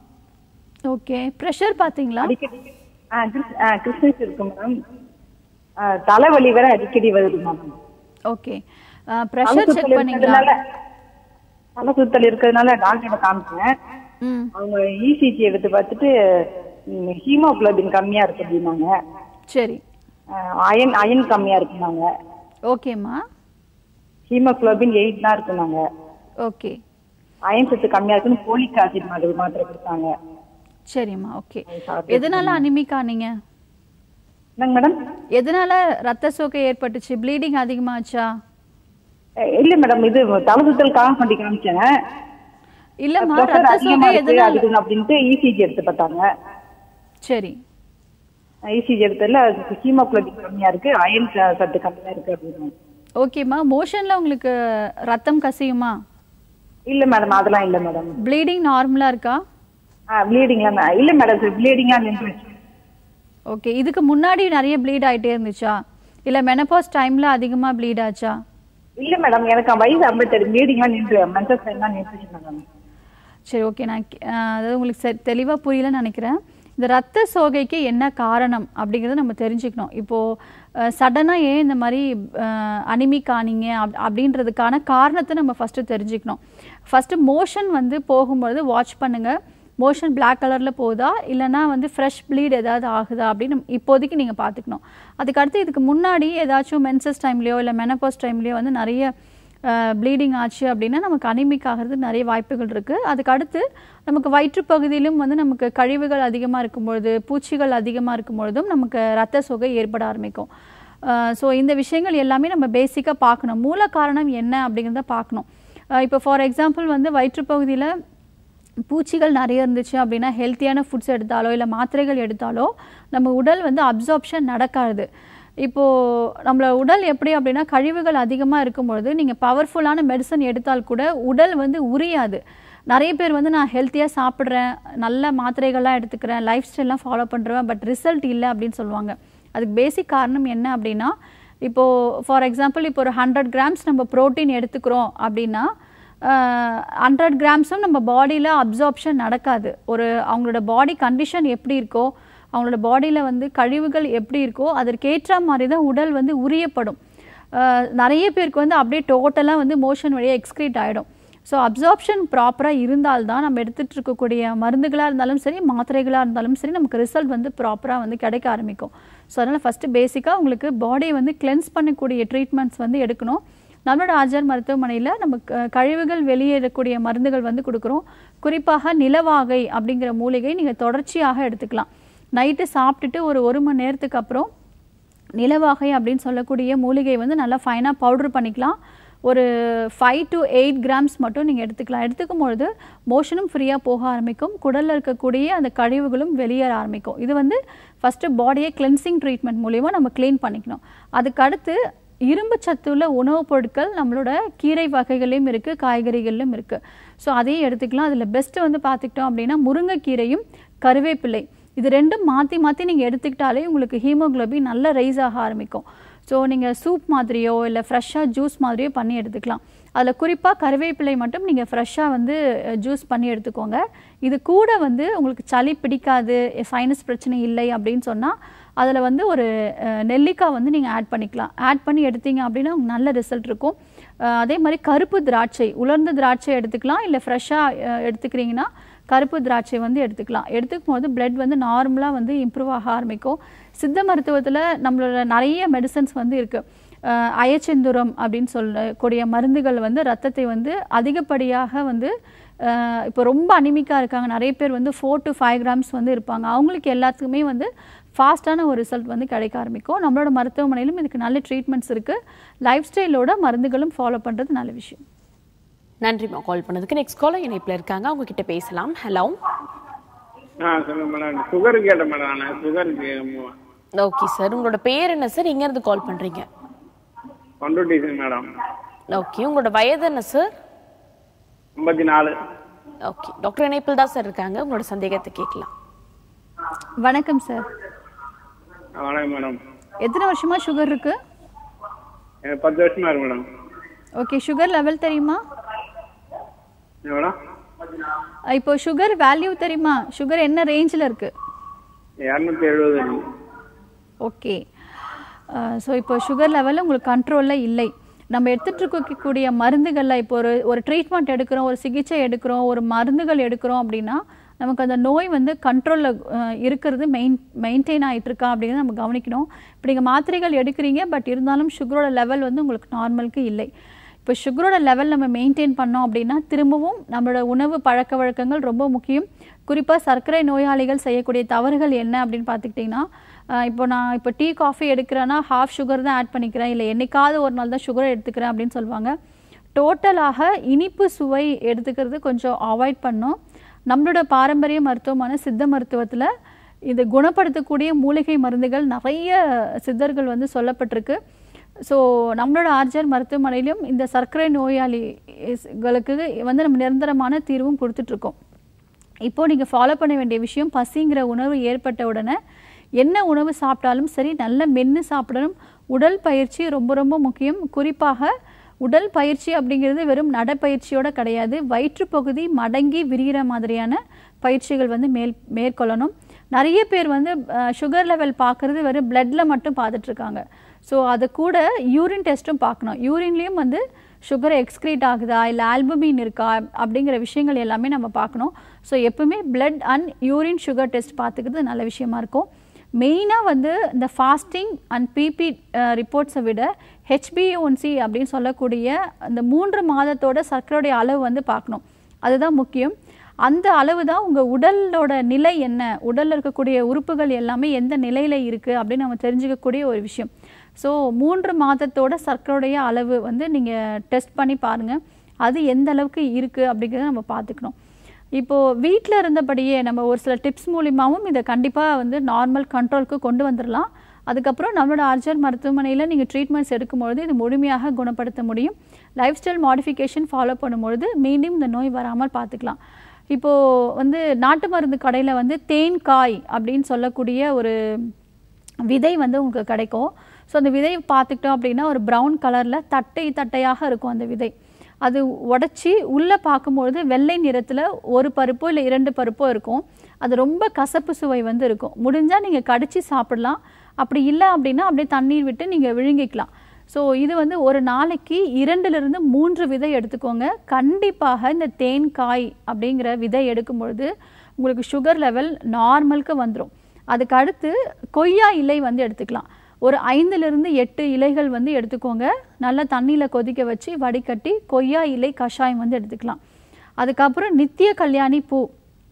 ஓகே ப்ரெஷர் பார்த்தீங்களா அடிக்கடி ஆ கிறிஸ்- ஆ, கிறிஸ்மஸ் இருக்கு மேடம் ஆ, தலைவலி வேற அடிக்கடி வருது மேடம் ஓகே ப்ரெஷர் செக் பண்ணீங்களா தலை சுத்தல் இருக்கிறதுனால டாக்டர்கிட்ட காமிச்சேன் ம் அவங்க இசிஜி எடுத்து பார்த்துட்டு ஹீமோகுளோபின் கம்மியா இருக்கு அப்படின்னாங்க சரி அயன் அயன் கம்மியா இருக்குனாங்க ஓகேம்மா ஹீமோகுளோபின் எயிட் தான் இருக்குனாங்க ஓகே அயன் சத்து கம்மியா இருக்குன்னு போலிக் ஆசிட் மாத்திரை மாத்திரை கொடுத்தாங்க சரிம்மா ஓகே எதனால அனிமிக் ஆனீங்க என்னங்க மேடம் எதனால ரத்த சோகை ஏற்பட்டுச்சு ப்ளீடிங் அதிகமாச்சா அஹ் இல்ல மேடம் இது தலை சுத்தலுக்காக பண்ணி காமிச்சேன் இல்லம்மா Pressure ரத்த அதிகமா சோகை இருக்கு எதனால அதுக்கு அப்படின்ட்டு இசிஜி எடுத்து பார்த்தாங்க சரி இசிஜி எடுத்ததுல ஹீமோகுளோபின் கம்மியா இருக்கு அயன் சத்து கம்மியா இருக்கு அப்படின்னு ஓகேம்மா மோஷன்ல உங்களுக்கு ரத்தம் கசியுமா இல்ல மேடம் அதெல்லாம் இல்ல மேடம் ப்ளீடிங் நார்மலா இருக்கா ப்ளீடிங்லாம் இல்ல மேடம் ப்ளீடிங்லாம் நின்றுச்சு ஓகே இதுக்கு முன்னாடி நிறைய ப்ளீட் ஆயிட்டே இருந்துச்சா இல்ல மெனபாஸ் டைம்ல அதிகமா ப்ளீட் ஆச்சா இல்ல மேடம் எனக்கு வயசு ஐம்பத்தெட்டு ப்ளீடிங்லாம் நின்று மென்சஸ் டைம்லாம் நின்றுச்சு மேடம் சரி ஓகே நான் கே- அஹ் அதாவது உங்களுக்கு சரி தெளிவாக புரியலன்னு நினைக்கிறேன் இந்த ரத்த சோகைக்கு என்ன காரணம் அப்படிங்கிறத நம்ம தெரிஞ்சுக்கணும் இப்போது சடனாக ஏன் இந்த மாதிரி அனிமிக் ஆனீங்க அப் அப்படின்றதுக்கான காரணத்தை நம்ம ஃபஸ்ட்டு தெரிஞ்சுக்கணும் ஃபஸ்ட்டு மோஷன் வந்து போகும்பொழுது வாட்ச் பண்ணுங்கள் மோஷன் பிளாக் கலரில் போகுதா இல்லைன்னா வந்து ஃப்ரெஷ் ப்ளீட் ஏதாவது ஆகுதா அப்படின்னு நம்ம இப்போதைக்கு நீங்கள் பார்த்துக்கணும் அதுக்கடுத்து இதுக்கு முன்னாடி ஏதாச்சும் மென்சஸ் டைம்லேயோ இல்லை மெனபாஸ் டைம்லேயோ வந்து நிறைய ப்ளீடிங் ஆச்சு அப்படின்னா நமக்கு அனிமிக் ஆகிறதுக்கு நிறைய வாய்ப்புகள் இருக்குது அதுக்கு அடுத்து நமக்கு வயிற்றுப்பகுதியிலும் வந்து நமக்கு கழிவுகள் அதிகமாக இருக்கும்பொழுது பூச்சிகள் அதிகமாக இருக்கும் பொழுதும் நமக்கு ரத்த சோகை ஏற்பட ஆரம்பிக்கும் ஸோ இந்த விஷயங்கள் எல்லாமே நம்ம பேசிக்காக பார்க்கணும் மூல காரணம் என்ன அப்படிங்கிறத பார்க்கணும் அஹ் இப்போ ஃபார் எக்ஸாம்பிள் வந்து வயிற்றுப்பகுதியில் பூச்சிகள் நிறைய இருந்துச்சு அப்படின்னா ஹெல்த்தியான ஃபுட்ஸ் எடுத்தாலோ இல்லை மாத்திரைகள் எடுத்தாலோ நம்ம உடல் வந்து அப்சார்ப்ஷன் நடக்காது இப்போது நம்மள உடல் எப்படி அப்படின்னா கழிவுகள் அதிகமாக இருக்கும்பொழுது நீங்கள் பவர்ஃபுல்லான மெடிசன் எடுத்தால் கூட உடல் வந்து உரியாது நிறைய பேர் வந்து நான் ஹெல்த்தியாக சாப்பிட்றேன் நல்ல மாத்திரைகள்லாம் எடுத்துக்கிறேன் லைஃப் ஸ்டைல்லாம் ஃபாலோ பண்ணுறேன் பட் ரிசல்ட் இல்லை அப்படின்னு சொல்லுவாங்க அதுக்கு பேசிக் காரணம் என்ன அப்படின்னா இப்போது ஃபார் எக்ஸாம்பிள் இப்போ ஒரு ஹண்ட்ரட் கிராம்ஸ் நம்ம ப்ரோட்டீன் எடுத்துக்கிறோம் அப்படின்னா ஹண்ட்ரட் கிராம்ஸும் நம்ம பாடியில் அப்சார்ப்ஷன் நடக்காது ஒரு அவங்களோட பாடி கண்டிஷன் எப்படி இருக்கோ அவங்களோட பாடியில் வந்து கழிவுகள் எப்படி இருக்கோ அதற்கேற்ற மாதிரி தான் உடல் வந்து உரியப்படும் அஹ் நிறைய பேருக்கு வந்து அப்படியே டோட்டலாக வந்து மோஷன் வழியாக எக்ஸ்க்ரீட் ஆகிடும் ஸோ அப்சார்ப்ஷன் ப்ராப்பராக இருந்தால்தான் நம்ம எடுத்துகிட்டு இருக்கக்கூடிய மருந்துகளாக இருந்தாலும் சரி மாத்திரைகளாக இருந்தாலும் சரி நமக்கு ரிசல்ட் வந்து ப்ராப்பராக வந்து கிடைக்க ஆரம்பிக்கும் ஸோ அதனால் ஃபஸ்ட்டு பேசிக்காக உங்களுக்கு பாடியை வந்து கிளென்ஸ் பண்ணக்கூடிய ட்ரீட்மெண்ட்ஸ் வந்து எடுக்கணும் நம்மளோட ஆஜர் மருத்துவமனையில் நம்ம க- கழிவுகள் வெளியேறக்கூடிய மருந்துகள் வந்து கொடுக்குறோம் குறிப்பாக நிலவாகை அப்படிங்கிற மூலிகை நீங்கள் தொடர்ச்சியாக எடுத்துக்கலாம் நைட்டு சாப்பிட்டுட்டு ஒரு ஒரு மணி நேரத்துக்கு அப்புறம் நிலவாகை அப்படின்னு சொல்லக்கூடிய மூலிகை வந்து நல்லா ஃபைனாக பவுடர் பண்ணிக்கலாம் ஒரு ஃபைவ் டு எயிட் கிராம்ஸ் மட்டும் நீங்கள் எடுத்துக்கலாம் எடுத்துக்கும் பொழுது மோஷனும் ஃப்ரீயாக போக ஆரம்பிக்கும் குடலில் இருக்கக்கூடிய அந்த கழிவுகளும் வெளியேற ஆரம்பிக்கும் இது வந்து ஃபஸ்ட்டு பாடியை கிளென்சிங் ட்ரீட்மெண்ட் மூலிமா நம்ம க்ளீன் பண்ணிக்கணும் அதுக்கடுத்து இரும்பு சத்துள்ள உணவுப் பொருட்கள் நம்மளோட கீரை வகைகளையும் இருக்குது காய்கறிகளிலும் இருக்குது ஸோ அதையும் எடுத்துக்கலாம் அதில் பெஸ்ட்டு வந்து பார்த்துக்கிட்டோம் அப்படின்னா முருங்கைக்கீரையும் கருவேப்பிலை இது ரெண்டும் மாற்றி மாற்றி நீங்கள் எடுத்துக்கிட்டாலே உங்களுக்கு ஹீமோகுளோபின் நல்ல ரைஸ் ஆக ஆரம்பிக்கும் ஸோ நீங்கள் சூப் மாதிரியோ இல்லை ஃப்ரெஷ்ஷாக ஜூஸ் மாதிரியோ பண்ணி எடுத்துக்கலாம் அதில் குறிப்பாக கருவேப்பிலை மட்டும் நீங்கள் ஃப்ரெஷ்ஷாக வந்து ஜூஸ் பண்ணி எடுத்துக்கோங்க இது கூட வந்து உங்களுக்கு சளி பிடிக்காது சைனஸ் பிரச்சனை இல்லை அப்படின்னு சொன்னால் அதில் வந்து ஒரு அஹ், நெல்லிக்காய் வந்து நீங்கள் ஆட் பண்ணிக்கலாம் ஆட் பண்ணி எடுத்தீங்க அப்படின்னா உங்களுக்கு நல்ல ரிசல்ட் இருக்கும் அஹ், அதே மாதிரி கருப்பு திராட்சை உலர்ந்த திராட்சை எடுத்துக்கலாம் இல்லை ஃப்ரெஷ்ஷாக எடுத்துக்கிறீங்கன்னா கருப்பு திராட்சை வந்து எடுத்துக்கலாம் எடுத்துக்கும் போது பிளட் வந்து நார்மலாக வந்து இம்ப்ரூவ் ஆக ஆரம்பிக்கும் சித்த மருத்துவத்தில் நம்மளோட நிறைய மெடிசன்ஸ் வந்து இருக்குது அயச்செந்துரம் அப்படின்னு சொல்லக்கூடிய மருந்துகள் வந்து ரத்தத்தை வந்து அதிகப்படியாக வந்து அஹ், இப்போ ரொம்ப அனிமிக்காக இருக்காங்க நிறைய பேர் வந்து ஃபோர் டு ஃபைவ் கிராம்ஸ் வந்து இருப்பாங்க அவங்களுக்கு எல்லாத்துக்குமே வந்து ஃபாஸ்ட்டான ஒரு ரிசல்ட் வந்து கிடைக்க ஆரம்பிக்கும் நம்மளோட மருத்துவமனையிலும் இதுக்கு நல்ல ட்ரீட்மெண்ட்ஸ் இருக்குது லைஃப் ஸ்டைலோட மருந்துகளும் ஃபாலோ பண்ணுறது நல்ல விஷயம் நன்றிம்மா கால் பண்ணதுக்கு நெக்ஸ்ட் காலர் இணைப்பில் இருக்காங்க அவங்க கிட்ட பேசலாம் ஹலோ ஆ சொல்லுங்க மேடம் சுகர் கேட்டேன் மேடம் நான் சுகருக்கு ஓகே சார் உங்களோட பேர் என்ன சார் எங்க இருந்து கால் பண்றீங்க கொண்டுட்டீசன் மேடம் ஓகே உங்களோட வயது என்ன சார் ஐம்பத்தி நாலு ஓகே டாக்டர் இணைப்பில் தான் சார் இருக்காங்க உங்களோட சந்தேகத்தை கேட்கலாம் வணக்கம் சார் ஆ, வணக்கம் மேடம் எத்தனை வருஷமா சுகர் இருக்கு எனக்கு பத்து வருஷமா இருக்கு மேடம் ஓகே சுகர் லெவல் தெரியுமா என்ன மேடம் அஹ் இப்போ சுகர் வேல்யூ தெரியுமா சுகர் என்ன ரேஞ்சில் இருக்கு இரநூத்தி எழுபது இருக்கு ஓகே ஸோ இப்போ சுகர் லெவல் உங்களுக்கு கண்ட்ரோலில் இல்லை நம்ம எடுத்துட்டு இருக்கக்கூடிய மருந்துகளில் இப்போ ஒரு ஒரு ட்ரீட்மெண்ட் எடுக்கிறோம் ஒரு சிகிச்சை எடுக்கிறோம் ஒரு மருந்துகள் எடுக்கிறோம் அப்படின்னா நமக்கு அந்த நோய் வந்து கண்ட்ரோலில் இருக்கிறது மெயின் மெயின்டைன் ஆகிட்டு இருக்கா அப்படிங்கிறத நம்ம கவனிக்கணும் இப்போ நீங்கள் மாத்திரைகள் எடுக்கிறீங்க பட் இருந்தாலும் சுகரோட லெவல் வந்து உங்களுக்கு நார்மலுக்கு இல்லை இப்போ சுகரோட லெவல் நம்ம மெயின்டைன் பண்ணோம் அப்படின்னா திரும்பவும் நம்மளோட உணவு பழக்க வழக்கங்கள் ரொம்ப முக்கியம் குறிப்பாக சர்க்கரை நோயாளிகள் செய்யக்கூடிய தவறுகள் என்ன அப்படின்னு பார்த்துக்கிட்டிங்கன்னா ஆஹ் இப்போ நான் இப்போ டீ காஃபி எடுக்கிறேன்னா ஹாஃப் சுகர் தான் ஆட் பண்ணிக்கிறேன் இல்லை என்னைக்காவது ஒரு நாள் தான் சுகர் எடுத்துக்கிறேன் அப்படின்னு சொல்லுவாங்க டோட்டலாக இனிப்பு சுவை எடுத்துக்கிறது கொஞ்சம் அவாய்ட் பண்ணோம் நம்மளோட பாரம்பரிய மருத்துவமான சித்த மருத்துவத்தில் இது குணப்படுத்தக்கூடிய மூலிகை மருந்துகள் நிறைய சித்தர்கள் வந்து சொல்லப்பட்டிருக்கு ஸோ நம்மளோட ஆர்ஜர் மருத்துவமனையிலும் இந்த சர்க்கரை நோயாளிகளுக்கு வந்து நம்ம நிரந்தரமான தீர்வும் கொடுத்துட்ருக்கோம் இப்போ நீங்கள் ஃபாலோ பண்ண வேண்டிய விஷயம் பசிங்கிற உணர்வு ஏற்பட்ட உடனே என்ன உணவு சாப்பிட்டாலும் சரி நல்ல மென்று சாப்பிடணும் உடல் பயிற்சி ரொம்ப ரொம்ப முக்கியம் குறிப்பாக உடல் பயிற்சி அப்படிங்கிறது வெறும் நடைப்பயிற்சியோட கிடையாது வயிற்றுப்பகுதி மடங்கி விரிகிற மாதிரியான பயிற்சிகள் வந்து மேல் மேற்கொள்ளணும் நிறைய பேர் வந்து சுகர் லெவல் பார்க்குறது வெறும் பிளட்ல மட்டும் பார்த்துட்டு இருக்காங்க ஸோ அது கூட யூரின் டெஸ்ட்டும் பார்க்கணும் யூரின்லேயும் வந்து சுகர் எக்ஸ்க்ரீட் ஆகுதா இல்லை ஆல்புமின் இருக்கா அப்படிங்கிற விஷயங்கள் எல்லாமே நம்ம பார்க்கணும் ஸோ எப்பவுமே blood and urine sugar test பார்த்துக்கிறது நல்ல விஷயமா இருக்கும் மெயினாக வந்து இந்த ஃபாஸ்டிங் அண்ட் பிபி ரிப்போர்ட்ஸை விட ஹெச்பிஒன்சி அப்படின்னு சொல்லக்கூடிய அந்த மூன்று மாதத்தோட சர்க்கரையுடைய அளவு வந்து பார்க்கணும் அதுதான் முக்கியம் அந்த அளவு தான் உங்கள் உடலோட நிலை என்ன உடலில் இருக்கக்கூடிய உறுப்புகள் எல்லாமே எந்த நிலையில் இருக்குது அப்படின்னு நம்ம தெரிஞ்சுக்கக்கூடிய ஒரு விஷயம் ஸோ மூன்று மாதத்தோட சர்க்கரையுடைய அளவு வந்து நீங்கள் டெஸ்ட் பண்ணி பாருங்கள் அது எந்த அளவுக்கு இருக்குது அப்படிங்கிறத நம்ம பார்த்துக்கணும் இப்போது வீட்டில் இருந்தபடியே நம்ம ஒரு சில டிப்ஸ் மூலிமாவும் இதை கண்டிப்பாக வந்து நார்மல் கண்ட்ரோலுக்கு கொண்டு வந்துடலாம் அதுக்கப்புறம் நம்மளோட ஆர்ஜர் மருத்துவமனையில் நீங்கள் ட்ரீட்மெண்ட்ஸ் எடுக்கும்பொழுது இது முழுமையாக குணப்படுத்த முடியும் லைஃப் ஸ்டைல் மாடிஃபிகேஷன் ஃபாலோ பண்ணும்பொழுது மீண்டும் இந்த நோய் வராமல் பார்த்துக்கலாம் இப்போது வந்து நாட்டு மருந்து கடையில் வந்து தேன்காய் அப்படின்னு சொல்லக்கூடிய ஒரு விதை வந்து உங்களுக்கு கிடைக்கும் ஸோ அந்த விதை பார்த்துக்கிட்டோம் அப்படின்னா ஒரு ப்ரௌன் கலரில் தட்டை தட்டையாக இருக்கும் அந்த விதை அது உடச்சி உள்ளே பார்க்கும்பொழுது வெள்ளை நிறத்தில் ஒரு பருப்போ இல்லை இரண்டு பருப்போ இருக்கும் அது ரொம்ப கசப்பு சுவை வந்து இருக்கும் முடிஞ்சால் நீங்கள் கடிச்சு சாப்பிடலாம் அப்படி இல்லை அப்படின்னா அப்படியே தண்ணீர் விட்டு நீங்கள் விழுங்கிக்கலாம் ஸோ இது வந்து ஒரு நாளைக்கு இரண்டுலேருந்து மூன்று விதை எடுத்துக்கோங்க கண்டிப்பாக இந்த தேன்காய் அப்படிங்கிற விதை எடுக்கும் பொழுது உங்களுக்கு சுகர் லெவல் நார்மலுக்கு வந்துடும் அதுக்கு அடுத்து கொய்யா இலை வந்து எடுத்துக்கலாம் ஒரு ஐந்துலேருந்து எட்டு இலைகள் வந்து எடுத்துக்கோங்க நல்லா தண்ணியில் கொதிக்க வச்சு வடிகட்டி கொய்யா இலை கஷாயம் வந்து எடுத்துக்கலாம் அதுக்கப்புறம் நித்திய கல்யாணி பூ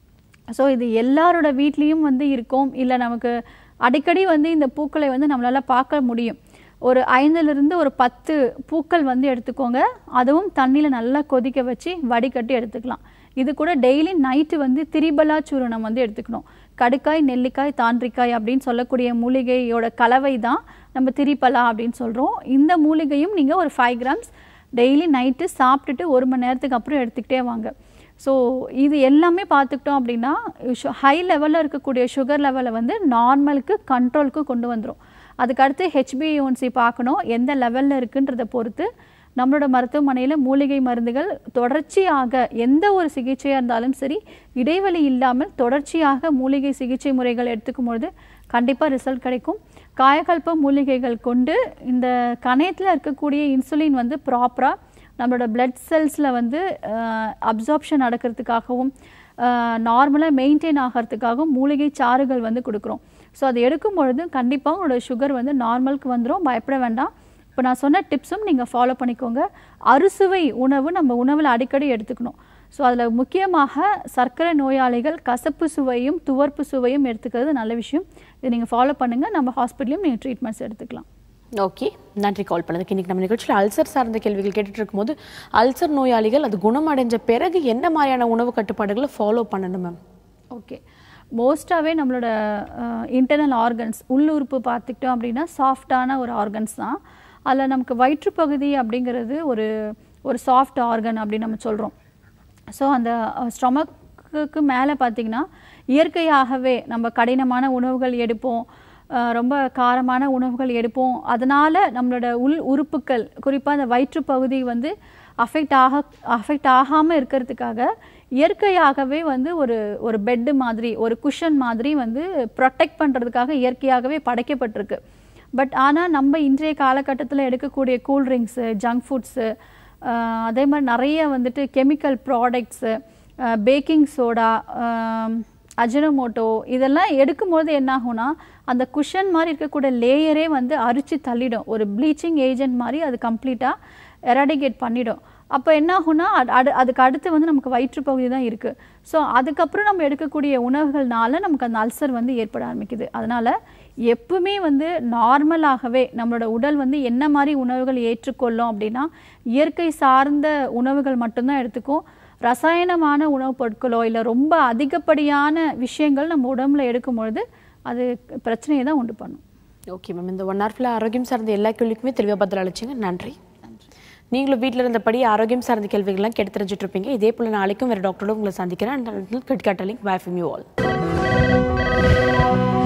ஸோ இது எல்லாரோட வீட்லேயும் வந்து இருக்கும் இல்லை நமக்கு அடிக்கடி வந்து இந்த பூக்களை வந்து நம்மளால் பார்க்க முடியும் ஒரு ஐந்துலேருந்து ஒரு பத்து பூக்கள் வந்து எடுத்துக்கோங்க அதுவும் தண்ணியில் நல்லா கொதிக்க வச்சு வடிகட்டி எடுத்துக்கலாம் இது கூட டெய்லி நைட்டு வந்து திரிபலா சூரணம் வந்து எடுத்துக்கணும் கடுக்காய் நெல்லிக்காய் தாண்டிக்காய் அப்படின்னு சொல்லக்கூடிய மூலிகையோட கலவை தான் நம்ம திரிபலா அப்படின்னு சொல்கிறோம் இந்த மூலிகையும் நீங்கள் ஒரு ஃபைவ் கிராம்ஸ் டெய்லி நைட்டு சாப்பிட்டுட்டு ஒரு மணி நேரத்துக்கு அப்புறம் எடுத்துக்கிட்டே வாங்க ஸோ இது எல்லாமே பார்த்துக்கிட்டோம் அப்படின்னா ஹை லெவலில் இருக்கக்கூடிய சுகர் லெவலை வந்து நார்மலுக்கு கண்ட்ரோலுக்கு கொண்டு வந்துடும் அதுக்கடுத்து ஹெச்பிஒன்சி பார்க்கணும் எந்த லெவலில் இருக்குன்றதை பொறுத்து நம்மளோட மருத்துவமனையில் மூலிகை மருந்துகள் தொடர்ச்சியாக எந்த ஒரு சிகிச்சையாக இருந்தாலும் சரி இடைவெளி இல்லாமல் தொடர்ச்சியாக மூலிகை சிகிச்சை முறைகள் எடுத்துக்கும் பொழுது கண்டிப்பாக ரிசல்ட் கிடைக்கும் காயகல்ப மூலிகைகள் கொண்டு இந்த கணையத்தில் இருக்கக்கூடிய இன்சுலின் வந்து ப்ராப்பராக நம்மளோட பிளட் செல்ஸில் வந்து அப்சார்ப்ஷன் நடக்கிறதுக்காகவும் நார்மலாக மெயின்டைன் ஆகிறதுக்காகவும் மூலிகை சாறுகள் வந்து கொடுக்குறோம் ஸோ அதை எடுக்கும் பொழுது கண்டிப்பாக உங்களோட சுகர் வந்து நார்மலுக்கு வந்துடும் பயப்பட வேண்டாம் இப்போ நான் சொன்ன டிப்ஸும் நீங்கள் ஃபாலோ பண்ணிக்கோங்க அறுசுவை உணவு நம்ம உணவில் அடிக்கடி எடுத்துக்கணும் ஸோ அதில் முக்கியமாக சர்க்கரை நோயாளிகள் கசப்பு சுவையும் துவர்ப்பு சுவையும் எடுத்துக்கிறது நல்ல விஷயம் இதை நீங்கள் ஃபாலோ பண்ணுங்கள் நம்ம ஹாஸ்பிட்டலையும் நீங்கள் ட்ரீட்மெண்ட்ஸ் எடுத்துக்கலாம் ஓகே நன்றி கால் பண்ணதுக்கு இன்னைக்கு நம்ம நிகழ்ச்சியில் அல்சர் சார்ந்த கேள்விகள் கேட்டுட்டு இருக்கும்போது அல்சர் நோயாளிகள் அது குணமடைஞ்ச பிறகு என்ன மாதிரியான உணவு கட்டுப்பாடுகளை ஃபாலோ பண்ணணும் மேம் ஓகே மோஸ்ட்டாகவே நம்மளோட இன்டர்னல் ஆர்கன்ஸ் உள்ளுறுப்பு பார்த்துக்கிட்டோம் அப்படின்னா சாஃப்டான ஒரு ஆர்கன்ஸ் தான் அதில் நமக்கு வயிற்றுப்பகுதி அப்படிங்கிறது ஒரு ஒரு சாஃப்ட் ஆர்கன் அப்படின்னு நம்ம சொல்கிறோம் ஸோ அந்த ஸ்டொமக்குக்கு மேலே பார்த்திங்கன்னா இயற்கையாகவே நம்ம கடினமான உணவுகள் எடுப்போம் அஹ் ரொம்ப காரமான உணவுகள் எடுப்போம் அதனால் நம்மளோட உள் உறுப்புகள் குறிப்பாக அந்த வயிற்றுப்பகுதி வந்து அஃபெக்ட் ஆக அஃபெக்ட் ஆகாமல் இருக்கிறதுக்காக இயற்கையாகவே வந்து ஒரு ஒரு பெட்டு மாதிரி ஒரு குஷன் மாதிரி வந்து ப்ரொடெக்ட் பண்ணுறதுக்காக இயற்கையாகவே படைக்கப்பட்டிருக்கு பட் ஆனால் நம்ம இன்றைய காலகட்டத்தில் எடுக்கக்கூடிய கூல்ட்ரிங்க்ஸு ஜங்க் ஃபுட்ஸு அதே மாதிரி நிறைய வந்துட்டு chemical products baking soda Ajinomoto இதெல்லாம் எடுக்கும்போது என்ன ஆகும்னா அந்த குஷன் மாதிரி இருக்கக்கூடிய லேயரே வந்து அரிச்சு தள்ளிடும் ஒரு ப்ளீச்சிங் ஏஜென்ட் மாதிரி அது கம்ப்ளீட்டாக எராடிகேட் பண்ணிடும் அப்போ என்ன ஆகும்னா அது- அது அதுக்கு அடுத்து வந்து நமக்கு வயிற்றுப்பகுதி தான் இருக்குது ஸோ அதுக்கப்புறம் நம்ம எடுக்கக்கூடிய உணவுகள்னால நமக்கு அந்த அல்சர் வந்து ஏற்பட ஆரம்பிக்குது அதனால் எப்பவுமே வந்து நார்மலாகவே நம்மளோட உடல் வந்து என்ன மாதிரி உணவுகள் ஏற்றுக்கொள்ளும் அப்படின்னா இயற்கை சார்ந்த உணவுகள் மட்டும்தான் எடுத்துக்கும் ரசாயனமான உணவுப் பொருட்களோ இல்லை ரொம்ப அதிகப்படியான விஷயங்கள் நம்ம உடம்புல எடுக்கும் பொழுது அது பிரச்சனையை தான் உண்டு பண்ணும் ஓகே மேம் இந்த ஒன் ஹவர் ஃபுல்லாக ஆரோக்கியம் சார்ந்த எல்லா கேள்விக்குமே தெளிவாக பதில் அளிச்சிங்க நன்றி நீங்களும் வீட்டில் இருந்தபடி ஆரோக்கியம் சார்ந்த கேள்விகள்லாம் கேட்டு தெரிஞ்சுட்டு இருப்பீங்க இதே போல் நாளைக்கும் வேறு டாக்டரோட உங்களை சந்திக்கிறேன் கட்காட்டலிங் பை ஃப்ரம் யூ ஆல்